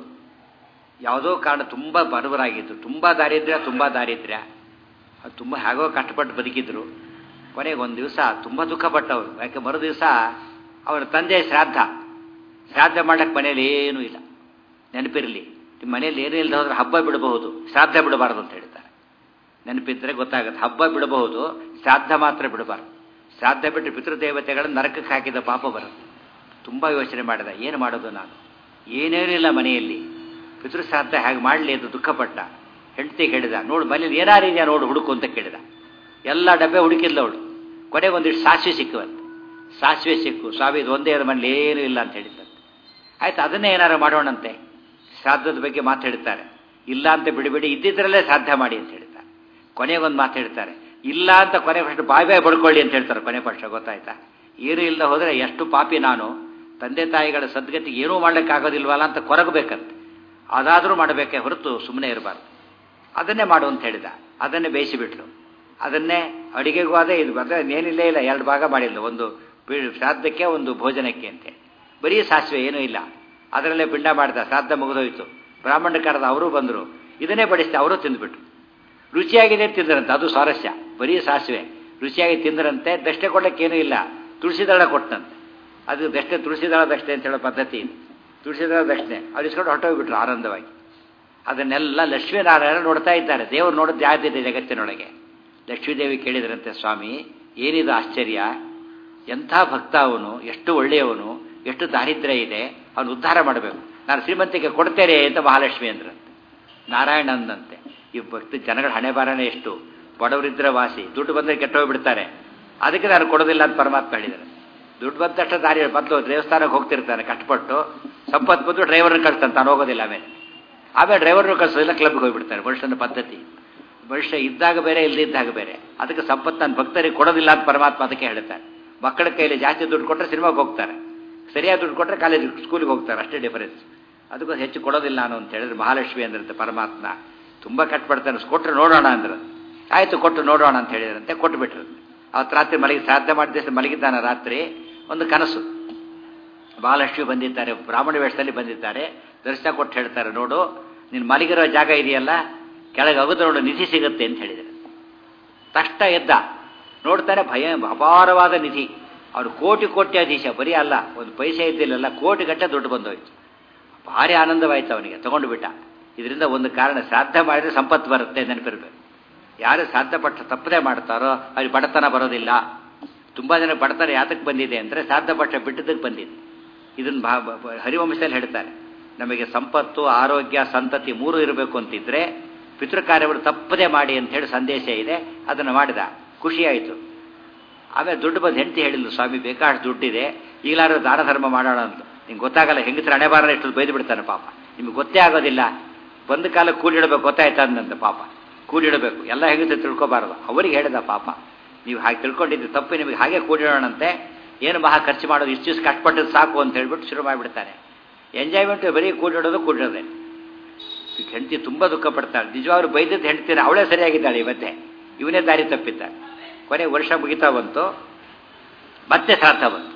ಯಾವುದೋ ಕಾರಣ ತುಂಬ ಬಡವರಾಗಿದ್ದು ತುಂಬ ದಾರಿದ್ರ್ಯ ತುಂಬ ದಾರಿದ್ರ್ಯ ಅದು ತುಂಬ ಹೇಗೋ ಕಷ್ಟಪಟ್ಟು ಬದುಕಿದ್ರು ಕೊನೆಗೆ ಒಂದು ದಿವಸ ತುಂಬ ದುಃಖಪಟ್ಟವರು ಯಾಕೆ ಮರು ದಿವಸ ಅವರ ತಂದೆ ಶ್ರಾದ್ದ ಶ್ರಾದ್ದ ಮಾಡಕ್ಕೆ ಮನೇಲಿ ಏನೂ ಇಲ್ಲ ನೆನಪಿರಲಿ ನಿಮ್ಮ ಮನೇಲಿ ಏನೂ ಇಲ್ಲದೆ ಹೋದ್ರೆ ಹಬ್ಬ ಬಿಡಬಹುದು ಶ್ರಾದ್ದ ಬಿಡಬಾರ್ದು ಅಂತ ಹೇಳ್ತಾರೆ ನೆನಪಿದ್ರೆ ಗೊತ್ತಾಗುತ್ತೆ ಹಬ್ಬ ಬಿಡಬಹುದು ಶ್ರಾದ್ದ ಮಾತ್ರ ಬಿಡಬಾರ್ದು ಶ್ರಾದ್ದ ಬಿಟ್ಟು ಪಿತೃದೇವತೆಗಳನ್ನು ನರಕಕ್ಕೆ ಹಾಕಿದ ಪಾಪ ಬರುತ್ತೆ ತುಂಬ ಯೋಚನೆ ಮಾಡಿದ ಏನು ಮಾಡೋದು ನಾನು ಏನೇನಿಲ್ಲ ಮನೆಯಲ್ಲಿ ಪಿತೃಶ್ರಾದ್ದ ಹೇಗೆ ಮಾಡಲಿ ಅಂತ ದುಃಖಪಟ್ಟ ಹೆಂಡತಿ ಹೇಳಿದ ನೋಡು ಮನೇಲಿ ಏನಾರಿದೆಯಾ ನೋಡು ಹುಡುಕು ಅಂತ ಕೇಳಿದ ಎಲ್ಲ ಡಬ್ಬೆ ಹುಡುಕಿಲ್ಲ ಅವಳು ಕೊನೆಗೆ ಒಂದಿಷ್ಟು ಸಾಸಿವೆ ಸಿಕ್ಕುವಂತೆ ಸಾಸಿವೆ ಸಿಕ್ಕು ಸ್ವಾಮಿ ಇದು ಒಂದೇ ಮನೇಲಿ ಏನೂ ಇಲ್ಲ ಅಂತ ಹೇಳಿದ್ದಂತೆ ಆಯ್ತು ಅದನ್ನೇ ಏನಾರು ಮಾಡೋಣಂತೆ ಶ್ರಾದ್ದದ ಬಗ್ಗೆ ಮಾತಾಡ್ತಾರೆ ಇಲ್ಲ ಅಂತ ಬಿಡಿಬಿಡಿ ಇದ್ದಿದ್ರಲ್ಲೇ ಸಾಧ್ಯ ಮಾಡಿ ಅಂತ ಹೇಳ್ತಾರೆ ಕೊನೆಗೊಂದು ಮಾತು ಹೇಳ್ತಾರೆ ಇಲ್ಲ ಅಂತ ಕೊನೆ ಫಸ್ಟ್ ಬಾಯ್ ಬಾಯ್ ಬಡ್ಕೊಳ್ಳಿ ಅಂತ ಹೇಳ್ತಾರೆ ಕೊನೆ ಪಕ್ಷ ಗೊತ್ತಾಯ್ತಾ ಏನು ಇಲ್ಲದೆ ಹೋದರೆ ಎಷ್ಟು ಪಾಪಿ ನಾನು ತಂದೆ ತಾಯಿಗಳ ಸದ್ಗತಿಗೆ ಏನೂ ಮಾಡ್ಲಿಕ್ಕಾಗೋದಿಲ್ವಲ್ಲ ಅಂತ ಕೊರಗಬೇಕಂತೆ ಅದಾದರೂ ಮಾಡಬೇಕೇ ಹೊರತು ಸುಮ್ಮನೆ ಇರಬಾರ್ದು ಅದನ್ನೇ ಮಾಡು ಅಂತ ಹೇಳಿದ ಅದನ್ನೇ ಬೇಯಿಸಿಬಿಟ್ಲು ಅದನ್ನೇ ಅಡಿಗೆಗೂ ಅದೇ ಇದು ಅಂದರೆ ಏನಿಲ್ಲೇ ಇಲ್ಲ ಎರಡು ಭಾಗ ಮಾಡಿಲ್ಲ ಒಂದು ಶ್ರಾದ್ದಕ್ಕೆ ಒಂದು ಭೋಜನಕ್ಕೆ ಅಂತೆ ಬರೀ ಸಾಸಿವೆ ಏನೂ ಇಲ್ಲ ಅದರಲ್ಲೇ ಪಿಂಡ ಮಾಡಿದ ಶ್ರಾದ್ದ ಮುಗಿದೋಯ್ತು ಬ್ರಾಹ್ಮಣ ಕರೆದ ಅವರು ಬಂದರು ಇದನ್ನೇ ಬಡಿಸ್ತೆ ಅವರು ತಿಂದುಬಿಟ್ರು ರುಚಿಯಾಗಿದೆ ತಿಂದ್ರಂತೆ ಅದು ಸ್ವಾರಸ್ಯ ಬರೀ ಸಾಸಿವೆ ರುಚಿಯಾಗಿ ತಿಂದ್ರಂತೆ ದಷ್ಟೆ ಕೊಡೋಕ್ಕೇನೂ ಇಲ್ಲ ತುಳಸಿ ದಳ ಕೊಟ್ಟಂತೆ ಅದು ದಷ್ಟೆ ತುಳಸಿ ದಳ ದಷ್ಟೆ ಅಂತ ಹೇಳೋ ಪದ್ಧತಿ ಇದೆ ತುಳಸಿ ದಳ ದಕ್ಷಿಣೆ ಅವ್ರು ಇಸ್ಕೊಂಡು ಹೊರಟೋಗ್ಬಿಟ್ರು ಆನಂದವಾಗಿ ಅದನ್ನೆಲ್ಲ ಲಕ್ಷ್ಮೀನಾರಾಯಣ ನೋಡ್ತಾ ಇದ್ದಾರೆ ದೇವರು ನೋಡೋದು ಯಾವ್ದಿದೆ ಜಗತ್ತಿನೊಳಗೆ ಲಕ್ಷ್ಮೀದೇವಿ ಕೇಳಿದ್ರಂತೆ ಸ್ವಾಮಿ ಏನಿದು ಆಶ್ಚರ್ಯ ಎಂಥ ಭಕ್ತ ಅವನು ಎಷ್ಟು ಒಳ್ಳೆಯವನು ಎಷ್ಟು ದಾರಿದ್ರ್ಯ ಇದೆ ಅವನು ಉದ್ಧಾರ ಮಾಡಬೇಕು ನಾನು ಶ್ರೀಮಂತಿಗೆ ಕೊಡ್ತೇನೆ ಅಂತ ಮಹಾಲಕ್ಷ್ಮಿ ಅಂದ್ರಂತೆ ನಾರಾಯಣ ಅಂದಂತೆ ಈ ಭಕ್ತಿ ಜನಗಳ ಹಣೆ ಬಾರನೇ ಎಷ್ಟು ಬಡವರಿದ್ರೆ ವಾಸಿ ದುಡ್ಡು ಬಂದರೆ ಕೆಟ್ಟೋಗ್ಬಿಡ್ತಾರೆ ಅದಕ್ಕೆ ನಾನು ಕೊಡೋದಿಲ್ಲ ಅಂತ ಪರಮಾತ್ಮ ಹೇಳಿದ್ದಾರೆ ದುಡ್ಡು ಬಂದಷ್ಟು ದಾರಿ ಬಂದು ದೇವಸ್ಥಾನಕ್ಕೆ ಹೋಗ್ತಿರ್ತಾನೆ ಕಷ್ಟಪಟ್ಟು ಸಂಪತ್ತು ಬಂದು ಡ್ರೈವರ್ನ ಕಳಿಸ್ತಾನೆ ತಾನು ಹೋಗೋದಿಲ್ಲ ಆಮೇಲೆ ಆಮೇಲೆ ಡ್ರೈವರ್ನು ಕಳಿಸೋದಿಲ್ಲ ಕ್ಲಬ್ಗೆ ಹೋಗ್ಬಿಡ್ತಾರೆ ಮನುಷ್ಯನ ಪದ್ಧತಿ ಮನುಷ್ಯ ಇದ್ದಾಗ ಬೇರೆ ಇಲ್ಲದಿದ್ದಾಗ ಬೇರೆ ಅದಕ್ಕೆ ಸಂಪತ್ತು ನನ್ನ ಭಕ್ತರಿಗೆ ಕೊಡೋದಿಲ್ಲ ಅಂತ ಪರಮಾತ್ಮ ಅದಕ್ಕೆ ಹೇಳ್ತಾರೆ ಮಕ್ಕಳ ಕೈಯಲ್ಲಿ ಜಾಸ್ತಿ ದುಡ್ಡು ಕೊಟ್ಟರೆ ಸಿನಿಮಾಗೆ ಹೋಗ್ತಾರೆ ಸರಿಯಾದ ದುಡ್ಡು ಕೊಟ್ಟರೆ ಕಾಲೇಜ್ ಸ್ಕೂಲಿಗೆ ಹೋಗ್ತಾರೆ ಅಷ್ಟೇ ಡಿಫರೆನ್ಸ್ ಅದಕ್ಕೂ ಹೆಚ್ಚು ಕೊಡೋದಿಲ್ಲ ನಾನು ಅಂತ ಹೇಳಿದ್ರೆ ಮಹಾಲಕ್ಷ್ಮಿ ಅಂದ್ರಂತೆ ಪರಮಾತ್ಮ ತುಂಬ ಕಟ್ಬಿಡ್ತಾನೆ ಕೊಟ್ಟರೆ ನೋಡೋಣ ಅಂದ್ರೆ ಆಯಿತು ಕೊಟ್ಟು ನೋಡೋಣ ಅಂತ ಹೇಳಿದ್ರಂತೆ ಕೊಟ್ಟು ಬಿಟ್ರು ಅವತ್ತು ರಾತ್ರಿ ಮಲಗಿ ಶ್ರಾದ್ದ ಮಾಡಿದ ಮಲಗಿದ್ದಾನೆ ರಾತ್ರಿ ಒಂದು ಕನಸು ಮಹಾಲಕ್ಷ್ಮಿ ಬಂದಿದ್ದಾರೆ ಬ್ರಾಹ್ಮಣ ವೇಷದಲ್ಲಿ ಬಂದಿದ್ದಾರೆ ದರ್ಶನ ಕೊಟ್ಟು ಹೇಳ್ತಾರೆ ನೋಡು ನೀನು ಮಲಗಿರೋ ಜಾಗ ಇದೆಯಲ್ಲ ಕೆಳಗೆ ಅಗದು ನೋಡು ನಿಧಿ ಸಿಗುತ್ತೆ ಅಂತ ಹೇಳಿದರು ತಕ್ಷಣ ಎದ್ದ ನೋಡ್ತಾನೆ ಭಯ ಅಪಾರವಾದ ನಿಧಿ ಅವ್ರು ಕೋಟಿ ಕೋಟಿ ಅಧೀಶ ಬರೀ ಅಲ್ಲ ಒಂದು ಪೈಸೆ ಇದ್ದಿಲ್ಲಲ್ಲ ಕೋಟಿ ಗಟ್ಟೆ ದುಡ್ಡು ಬಂದೋಯ್ತು ಭಾರಿ ಆನಂದವಾಯ್ತು ಅವನಿಗೆ ತಗೊಂಡು ಬಿಟ್ಟ ಇದರಿಂದ ಒಂದು ಕಾರಣ ಶ್ರಾದ್ದ ಮಾಡಿದ್ರೆ ಸಂಪತ್ತು ಬರುತ್ತೆ ನೆನಪಿರ್ಬೇಕು ಯಾರು ಶ್ರಾದ್ದಪಟ್ಟ ತಪ್ಪದೆ ಮಾಡ್ತಾರೋ ಅವ್ರಿಗೆ ಬಡತನ ಬರೋದಿಲ್ಲ ತುಂಬ ಜನ ಬಡತನ ಯಾತಕ್ಕೆ ಬಂದಿದೆ ಅಂದರೆ ಶ್ರಾದ್ದಪಟ್ಟ ಬಿಟ್ಟದಕ್ಕೆ ಬಂದಿದೆ ಇದನ್ನು ಭಾ ಬ- ಹರಿವಂಶದಲ್ಲಿ ಹೇಳ್ತಾರೆ ನಮಗೆ ಸಂಪತ್ತು ಆರೋಗ್ಯ ಸಂತತಿ ಮೂರು ಇರಬೇಕು ಅಂತಿದ್ರೆ ಪಿತೃಕಾರ್ಯಗಳು ತಪ್ಪದೆ ಮಾಡಿ ಅಂತ ಹೇಳಿ ಸಂದೇಶ ಇದೆ ಅದನ್ನು ಮಾಡಿದ ಖುಷಿಯಾಯಿತು ಆಮೇಲೆ ದುಡ್ಡು ಬಂದು ಹೆಂಡತಿ ಹೇಳಿದ್ಲು ಸ್ವಾಮಿ ಬೇಕಾಷ್ಟು ದುಡ್ಡಿದೆ ಈಗಲಾದ್ರೂ ದಾನ ಧರ್ಮ ಮಾಡೋಣ ಅಂತ ನಿಂಗೆ ಗೊತ್ತಾಗಲ್ಲ ಹೆಂಗಸ್ರ ಹಣೆ ಬಾರ ಎಷ್ಟು ಬೈದು ಬಿಡ್ತಾನೆ ಪಾಪ ನಿಮ್ಗೆ ಗೊತ್ತೇ ಆಗೋದಿಲ್ಲ ಬಂದ ಕಾಲ ಕೂಲಿಡಬೇಕು ಗೊತ್ತಾಯ್ತಾ ಅಂದಂತ ಪಾಪ ಕೂಲಿಡಬೇಕು ಎಲ್ಲ ಹೆಂಗಸ್ರು ತಿಳ್ಕೊಬಾರದು ಅವರಿಗೆ ಹೇಳಿದ ಪಾಪ ನೀವು ಹಾಗೆ ತಿಳ್ಕೊಂಡಿದ್ದು ತಪ್ಪು ನಿಮಗೆ ಹಾಗೆ ಕೂಡಿಡೋಣಂತೆ ಏನು ಮಹಾ ಖರ್ಚು ಮಾಡೋದು ಇಷ್ಟು ಇಷ್ಟು ಕಷ್ಟಪಟ್ಟದ್ದು ಸಾಕು ಅಂತ ಹೇಳ್ಬಿಟ್ಟು ಶುರು ಮಾಡಿಬಿಡ್ತಾನೆ ಎಂಜಾಯ್ಮೆಂಟ್ ಬರೀ ಕೂಡಿಡೋದು ಕೂಡಿಡೋದೆ ಈಗ ಹೆಂಡತಿ ತುಂಬ ದುಃಖ ಪಡ್ತಾಳೆ ನಿಜವಾಗ್ಲೂ ಬೈದದ್ದು ಹೆಂಡ್ತೀನಿ ಅವಳೇ ಸರಿಯಾಗಿದ್ದಾಳೆ ಇವತ್ತೆ ಇವನೇ ದಾರಿ ತಪ್ಪಿದ್ದಾಳೆ ಕೊನೆ ವರ್ಷ ಮುಗಿತಾ ಬಂತು ಮತ್ತೆ ಶ್ರಾದ್ದ ಬಂತು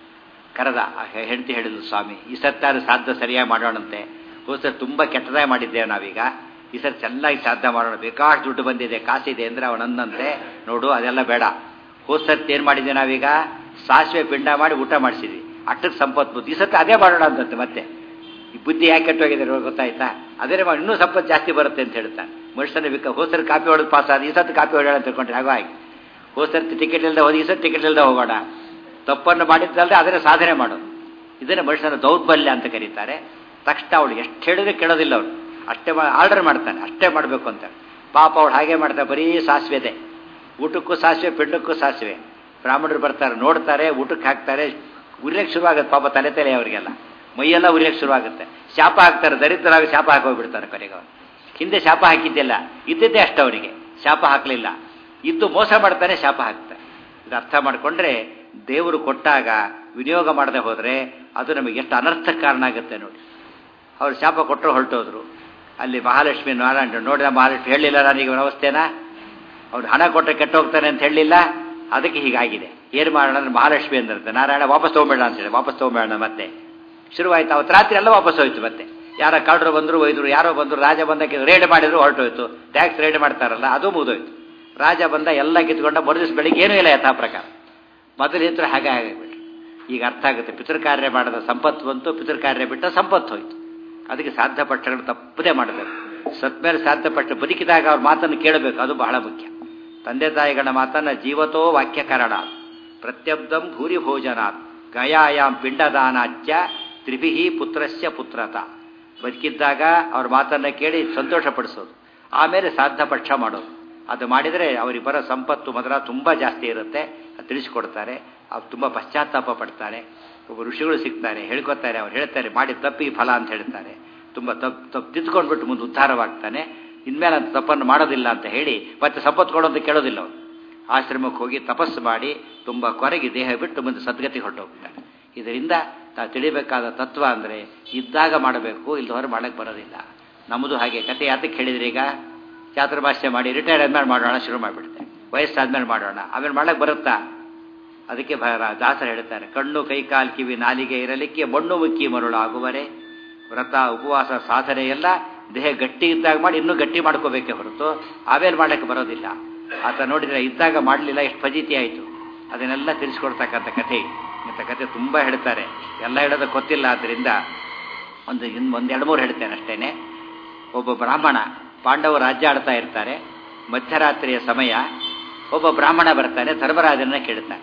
ಕರೆದ ಆ ಹೆ- ಹೆಂಡತಿ ಹೇಳಿದ್ಲು ಸ್ವಾಮಿ ಈ ಸರ್ತಾರು ಶ್ರಾದ್ದ ಸರಿಯಾಗಿ ಮಾಡೋಣಂತೆ ಹೋದ ಸರ್ ತುಂಬ ಕೆಟ್ಟದಾಗಿ ಮಾಡಿದ್ದೇವೆ ನಾವೀಗ ಈ ಸರ್ ಚೆನ್ನಾಗಿ ಶ್ರಾದ್ದ ಮಾಡೋಣ ಬೇಕಾಷ್ಟು ದುಡ್ಡು ಬಂದಿದೆ ಕಾಸಿದೆ ಅಂದರೆ ಅವನಂದಂತೆ ನೋಡು ಅದೆಲ್ಲ ಬೇಡ ಹೋದ ಸರ್ತಿ ಏನು ಮಾಡಿದ್ದೆ ನಾವೀಗ ಸಾಸಿವೆ ಪಿಂಡ ಮಾಡಿ ಊಟ ಮಾಡಿಸಿದ್ವಿ ಅಟ್ಟಕ್ಕೆ ಸಂಪತ್ತು ಬಂತು ಈ ಸರ್ತಿ ಅದೇ ಮಾಡೋಣ ಅಂತಂತೆ ಮತ್ತೆ ಈ ಬುದ್ಧಿ ಯಾಕೆ ಕೆಟ್ಟೋಗಿದೆ ಇವಾಗ ಗೊತ್ತಾಯ್ತಾ ಅದೇ ಮಾಡಿ ಇನ್ನೂ ಸಂಪತ್ತು ಜಾಸ್ತಿ ಬರುತ್ತೆ ಅಂತ ಹೇಳ್ತಾನೆ ಮನುಷ್ಯನ ವಿಕ ಹೋಸರ್ ಕಾಪಿ ಹೊಡೆದು ಪಾಸ್ ಆದ ಈ ಸರ್ತಿ ಕಾಪಿ ಹೊಡೆಯೋಣ ಅಂತ ತಿಳ್ಕೊಂಡ್ರೆ ಹಾಗೋ ಆಗಿ ಹೋಸರ್ತಿ ಟಿಕೆಟ್ ಇಲ್ಲದೆ ಹೋದ ಈ ಸರ್ತಿ ಟಿಕೆಟ್ ಇಲ್ಲದೆ ಹೋಗೋಣ ತಪ್ಪನ್ನು ಮಾಡಿದ್ದಲ್ಲದೆ ಅದನ್ನೇ ಸಾಧನೆ ಮಾಡೋದು ಇದನ್ನೇ ಮನುಷ್ಯನ ದೌರ್ಬಲ್ಯ ಅಂತ ಕರೀತಾರೆ ತಕ್ಷಣ ಅವಳು ಎಷ್ಟು ಹೇಳಿದ್ರೆ ಕೇಳೋದಿಲ್ಲ ಅವಳು ಅಷ್ಟೇ ಆರ್ಡರ್ ಮಾಡ್ತಾನೆ ಅಷ್ಟೇ ಮಾಡಬೇಕು ಅಂತ ಪಾಪ ಅವಳು ಹಾಗೆ ಮಾಡ್ತಾರೆ ಬರೀ ಸಾಸಿವೆದೆ ಊಟಕ್ಕೂ ಸಾಸಿವೆ ಪಿಂಡಕ್ಕೂ ಸಾಸಿವೆ ಬ್ರಾಹ್ಮಣರು ಬರ್ತಾರೆ ನೋಡ್ತಾರೆ ಊಟಕ್ಕೆ ಹಾಕ್ತಾರೆ ಉರಿಯಕ್ಕೆ ಶುರುವಾಗುತ್ತೆ ಪಾಪ ತಲೆ ತಲೆ ಅವರಿಗೆಲ್ಲ ಮೈಯೆಲ್ಲ ಉರಿಯಕ್ಕೆ ಶುರುವಾಗುತ್ತೆ ಶಾಪ ಹಾಕ್ತಾರೆ ದರಿದ್ರಾಗಿ ಶಾಪ ಹಾಕೋಗ್ಬಿಡ್ತಾರೆ ಕೊನೆಗೆ ಅವ್ರು ಹಿಂದೆ ಶಾಪ ಹಾಕಿದ್ದಿಲ್ಲ ಇದ್ದಿದ್ದೇ ಅಷ್ಟು ಅವರಿಗೆ ಶಾಪ ಹಾಕಲಿಲ್ಲ ಇದ್ದು ಮೋಸ ಮಾಡ್ತಾನೆ ಶಾಪ ಹಾಕ್ತಾರೆ ಇದು ಅರ್ಥ ಮಾಡಿಕೊಂಡ್ರೆ ದೇವರು ಕೊಟ್ಟಾಗ ವಿನಿಯೋಗ ಮಾಡದೆ ಹೋದರೆ ಅದು ನಮಗೆ ಎಷ್ಟು ಅನರ್ಥಕ್ಕೆ ಕಾರಣ ಆಗುತ್ತೆ ನೋಡಿ ಅವ್ರು ಶಾಪ ಕೊಟ್ಟರು ಹೊರಟೋದ್ರು ಅಲ್ಲಿ ಮಹಾಲಕ್ಷ್ಮಿ ನಾರಾಯಣ ನೋಡಿದ ಮಹಾಲಕ್ಷ್ಮಿ ಹೇಳಿಲ್ಲ ನನಗೆ ಇವನ ಅವಸ್ಥೆನ ಅವ್ನು ಹಣ ಕೊಟ್ಟರೆ ಕೆಟ್ಟ ಹೋಗ್ತಾನೆ ಅಂತ ಹೇಳಲಿಲ್ಲ ಅದಕ್ಕೆ ಹೀಗಾಗಿದೆ ಏನು ಮಾಡೋಣ ಅಂದ್ರೆ ಮಹಾಲಕ್ಷ್ಮಿ ಅಂದಿರುತ್ತೆ ನಾರಾಯಣ ವಾಪಸ್ ತೊಗೊಂಬೇಡ ಅಂತ ಹೇಳಿ ವಾಪಸ್ ತೊಗೊಂಬೇಡ ಮತ್ತೆ ಶುರುವಾಯ್ತು ಅವತ್ತು ರಾತ್ರಿ ಎಲ್ಲ ವಾಪಸ್ ಹೋಯ್ತು ಮತ್ತೆ ಯಾರ ಕಳ್ಳರು ಬಂದರು ಒಯ್ದರು ಯಾರೋ ಬಂದರು ರಾಜ ಬಂದಕ್ಕೆ ರೇಡ್ ಮಾಡಿದ್ರು ಹೊರಟೋಯ್ತು ಟ್ಯಾಕ್ಸ್ ರೇಡ್ ಮಾಡ್ತಾರಲ್ಲ ಅದು ಮುಗಿದೋಯ್ತು ರಾಜ ಬಂದ ಎಲ್ಲ ಕಿತ್ಕೊಂಡ ಮರುದಿವ್ಸ ಬೆಳಿಗ್ಗೆ ಏನೂ ಇಲ್ಲ ಯಥಾ ಪ್ರಕಾರ ಮೊದಲು ಇದ್ರೆ ಹಾಗೆ ಆಗಿಬಿಟ್ರು ಈಗ ಅರ್ಥ ಆಗುತ್ತೆ ಪಿತೃಕಾರ್ಯ ಮಾಡದ ಸಂಪತ್ತು ಬಂತು ಪಿತೃಕಾರ್ಯ ಬಿಟ್ಟ ಸಂಪತ್ತು ಹೋಯ್ತು ಅದಕ್ಕೆ ಸಾಧ್ಯ ಪಟ್ಟಗಳು ತಪ್ಪದೇ ಮಾಡಬೇಕು ಸತ್ಮೇಲೆ ಸಾಧ್ಯ ಪಟ್ಟ ಬದುಕಿದಾಗ ಅವ್ರ ಮಾತನ್ನು ಕೇಳಬೇಕು ಅದು ಬಹಳ ಮುಖ್ಯ ತಂದೆ ತಾಯಿಗಳ ಮಾತನ್ನ ಜೀವತೋ ವಾಕ್ಯ ಕಾರಣ ಪ್ರತ್ಯಬ್ಧಂ ಭೂರಿ ಭೋಜನಾತ್ ಗಯಾಯಾಮ್ ಪಿಂಡದಾನಾಚ್ಯ ತ್ರಿಭಿಹಿ ಪುತ್ರಸ್ಯ ಪುತ್ರತ ಬದುಕಿದ್ದಾಗ ಅವ್ರ ಮಾತನ್ನ ಕೇಳಿ ಸಂತೋಷ ಪಡಿಸೋದು ಆಮೇಲೆ ಸಾಧ್ಯ ಪಕ್ಷ ಮಾಡೋದು ಅದು ಮಾಡಿದರೆ ಅವರಿಗೆ ಬರೋ ಸಂಪತ್ತು ಮೊದಲ ತುಂಬ ಜಾಸ್ತಿ ಇರುತ್ತೆ ಅದು ತಿಳಿಸ್ಕೊಡ್ತಾರೆ ಅವ್ರು ತುಂಬ ಪಶ್ಚಾತ್ತಾಪ ಪಡ್ತಾರೆ ಒಬ್ಬ ಋಷಿಗಳು ಸಿಗ್ತಾರೆ ಹೇಳ್ಕೊತಾರೆ ಅವ್ರು ಹೇಳ್ತಾರೆ ಮಾಡಿ ತಪ್ಪಿಗೆ ಫಲ ಅಂತ ಹೇಳ್ತಾರೆ ತುಂಬ ತಪ್ಪು ತಪ್ಪು ತಿದ್ದುಕೊಂಡ್ಬಿಟ್ಟು ಮುಂದೆ ಉದ್ಧಾರವಾಗ್ತಾನೆ ಇನ್ಮೇಲೆ ಅಂತ ತಪ್ಪನ್ನು ಮಾಡೋದಿಲ್ಲ ಅಂತ ಹೇಳಿ ಮತ್ತೆ ಸಂಪತ್ತು ಕೊಡೋದು ಕೇಳೋದಿಲ್ಲ ಅವನು ಆಶ್ರಮಕ್ಕೆ ಹೋಗಿ ತಪಸ್ಸು ಮಾಡಿ ತುಂಬ ಕೊರಗಿ ದೇಹ ಬಿಟ್ಟು ಮುಂದೆ ಸದ್ಗತಿ ಹೊರಟೋಗ್ತಾನೆ ಇದರಿಂದ ನಾವು ತಿಳಿಬೇಕಾದ ತತ್ವ ಅಂದರೆ ಇದ್ದಾಗ ಮಾಡಬೇಕು ಇಲ್ಲದವರು ಮಾಡಕ್ಕೆ ಬರೋದಿಲ್ಲ ನಮ್ಮದು ಹಾಗೆ ಕತೆ ಯಾತಕ್ಕೆ ಹೇಳಿದ್ರಿ ಈಗ ಚಾತುರ್ಭಾಷ್ಯ ಮಾಡಿ ರಿಟೈರ್ ಆದ್ಮೇಲೆ ಮಾಡೋಣ ಶುರು ಮಾಡಿಬಿಡುತ್ತೆ ವಯಸ್ಸಾದ್ಮೇಲೆ ಮಾಡೋಣ ಆಮೇಲೆ ಮಾಡಕ್ಕೆ ಬರುತ್ತಾ ಅದಕ್ಕೆ ಭ- ದಾಸರು ಹೇಳ್ತಾರೆ ಕಣ್ಣು ಕೈ ಕಾಲು ಕಿವಿ ನಾಲಿಗೆ ಇರಲಿಕ್ಕೆ ಮಣ್ಣು ಮುಕ್ಕಿ ಮರುಳಾಗುವರೆ ವ್ರತ ಉಪವಾಸ ಸಾಧನೆ ಎಲ್ಲ ದೇಹ ಗಟ್ಟಿ ಇದ್ದಾಗ ಮಾಡಿ ಇನ್ನೂ ಗಟ್ಟಿ ಮಾಡ್ಕೋಬೇಕೇ ಹೊರತು ಆಮೇಲೆ ಮಾಡಕ್ಕೆ ಬರೋದಿಲ್ಲ ಆತ ನೋಡಿದರೆ ಇದ್ದಾಗ ಮಾಡಲಿಲ್ಲ ಎಷ್ಟು ಫಜೀತಿ ಆಯಿತು ಅದನ್ನೆಲ್ಲ ತಿಳಿಸ್ಕೊಡ್ತಕ್ಕಂಥ ಕಥೆ ಇಂಥ ಕಥೆ ತುಂಬ ಹೇಳ್ತಾರೆ ಎಲ್ಲ ಹೇಳೋದಕ್ಕೆ ಗೊತ್ತಿಲ್ಲ ಆದ್ದರಿಂದ ಒಂದು ಇನ್ನು ಒಂದು ಎರಡು ಮೂರು ಹೇಳ್ತೇನೆ ಅಷ್ಟೇನೆ ಒಬ್ಬ ಬ್ರಾಹ್ಮಣ ಪಾಂಡವರು ರಾಜ್ಯ ಆಡ್ತಾ ಇರ್ತಾರೆ ಮಧ್ಯರಾತ್ರಿಯ ಸಮಯ ಒಬ್ಬ ಬ್ರಾಹ್ಮಣ ಬರ್ತಾನೆ ಧರ್ಮರಾಜನ ಕೇಳ್ತಾನೆ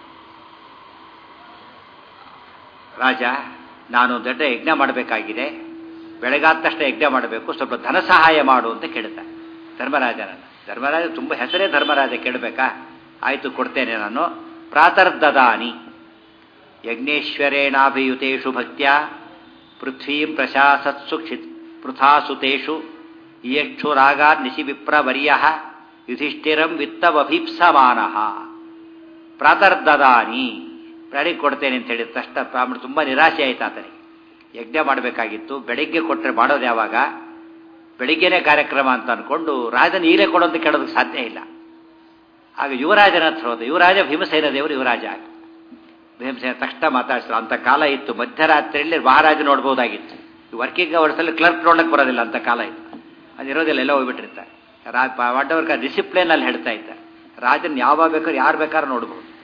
ರಾಜ ನಾನು ದೊಡ್ಡ ಯಜ್ಞ ಮಾಡಬೇಕಾಗಿದೆ ಬೆಳಗಾದ ತಕ್ಷಣ ಯಜ್ಞ ಮಾಡಬೇಕು ಸ್ವಲ್ಪ ಧನ ಸಹಾಯ ಮಾಡು ಅಂತ ಕೇಳ್ತಾನೆ ಧರ್ಮರಾಜನನ್ನು ಧರ್ಮರಾಜ ತುಂಬ ಹೆಸರೇ ಧರ್ಮರಾಜ ಕೇಳಬೇಕಾ ಆಯಿತು ಕೊಡ್ತೇನೆ ನಾನು ಪ್ರಾತರ್ದದಾನಿ ಯಜ್ಞೇಶ್ವರೇಣಾಭಿಯುತೇಷು ಭಕ್ತ್ಯ ಪೃಥ್ವೀಂ ಪ್ರಶಾಸತ್ಸು ಕ್ಷಿತ್ ಪೃಥಾಸುತೇಷು ಇಯಕ್ಷುರಾಗ ನಿಶಿ ವಿಪ್ರವರ್ಯ ಯುಧಿಷ್ಠಿರಂ ವಿತ್ತವಭೀಪ್ಸಮಾನ ಪ್ರಾತರ್ದದಾನಿ ಪ್ರಾಣಿ ಕೊಡ್ತೇನೆ ಅಂತ ಹೇಳಿದ ತಕ್ಷಣ ಬ್ರಾಹ್ಮಣ ತುಂಬ ನಿರಾಶೆ ಆಯ್ತು ಆತನಿಗೆ ಯಜ್ಞ ಮಾಡಬೇಕಾಗಿತ್ತು ಬೆಳಿಗ್ಗೆ ಕೊಟ್ಟರೆ ಮಾಡೋದು ಯಾವಾಗ ಬೆಳಿಗ್ಗೆನೇ ಕಾರ್ಯಕ್ರಮ ಅಂತ ಅಂದ್ಕೊಂಡು ರಾಜನ ಈರೇ ಕೊಡೋದು ಕೇಳೋದಕ್ಕೆ ಸಾಧ್ಯ ಇಲ್ಲ ಆಗ ಯುವರಾಜನ ಹತ್ರ ಹೋದ ಯುವರಾಜ ಭೀಮಸೇನ ದೇವರು ಯುವರಾಜ ಆಗ ಭೀಮಸೇನ ತಕ್ಷಣ ಮಾತಾಡಿಸಿದ್ರು ಅಂಥ ಕಾಲ ಇತ್ತು ಮಧ್ಯರಾತ್ರಿಯಲ್ಲಿ ಮಹಾರಾಜ ನೋಡ್ಬೋದಾಗಿತ್ತು ವರ್ಕಿಂಗ್ ಅವರ್ಸಲ್ಲಿ ಕ್ಲರ್ಕ್ ನೋಡಕ್ಕೆ ಬರೋದಿಲ್ಲ ಅಂತ ಕಾಲ ಇತ್ತು ಅದಿರೋದಿಲ್ಲ ಎಲ್ಲ ಹೋಗ್ಬಿಟ್ಟಿರ್ತಾರೆ ರಾ ಪಾಂಡವರ್ಗ ಡಿಸಿಪ್ಲಿನಲ್ಲಿ ಹೇಳ್ತಾ ಇದ್ದಾರೆ ರಾಜನ್ ಯಾವಾಗ ಬೇಕಾದ್ರೆ ಯಾರು ಬೇಕಾದ್ರೂ ನೋಡ್ಬೋದು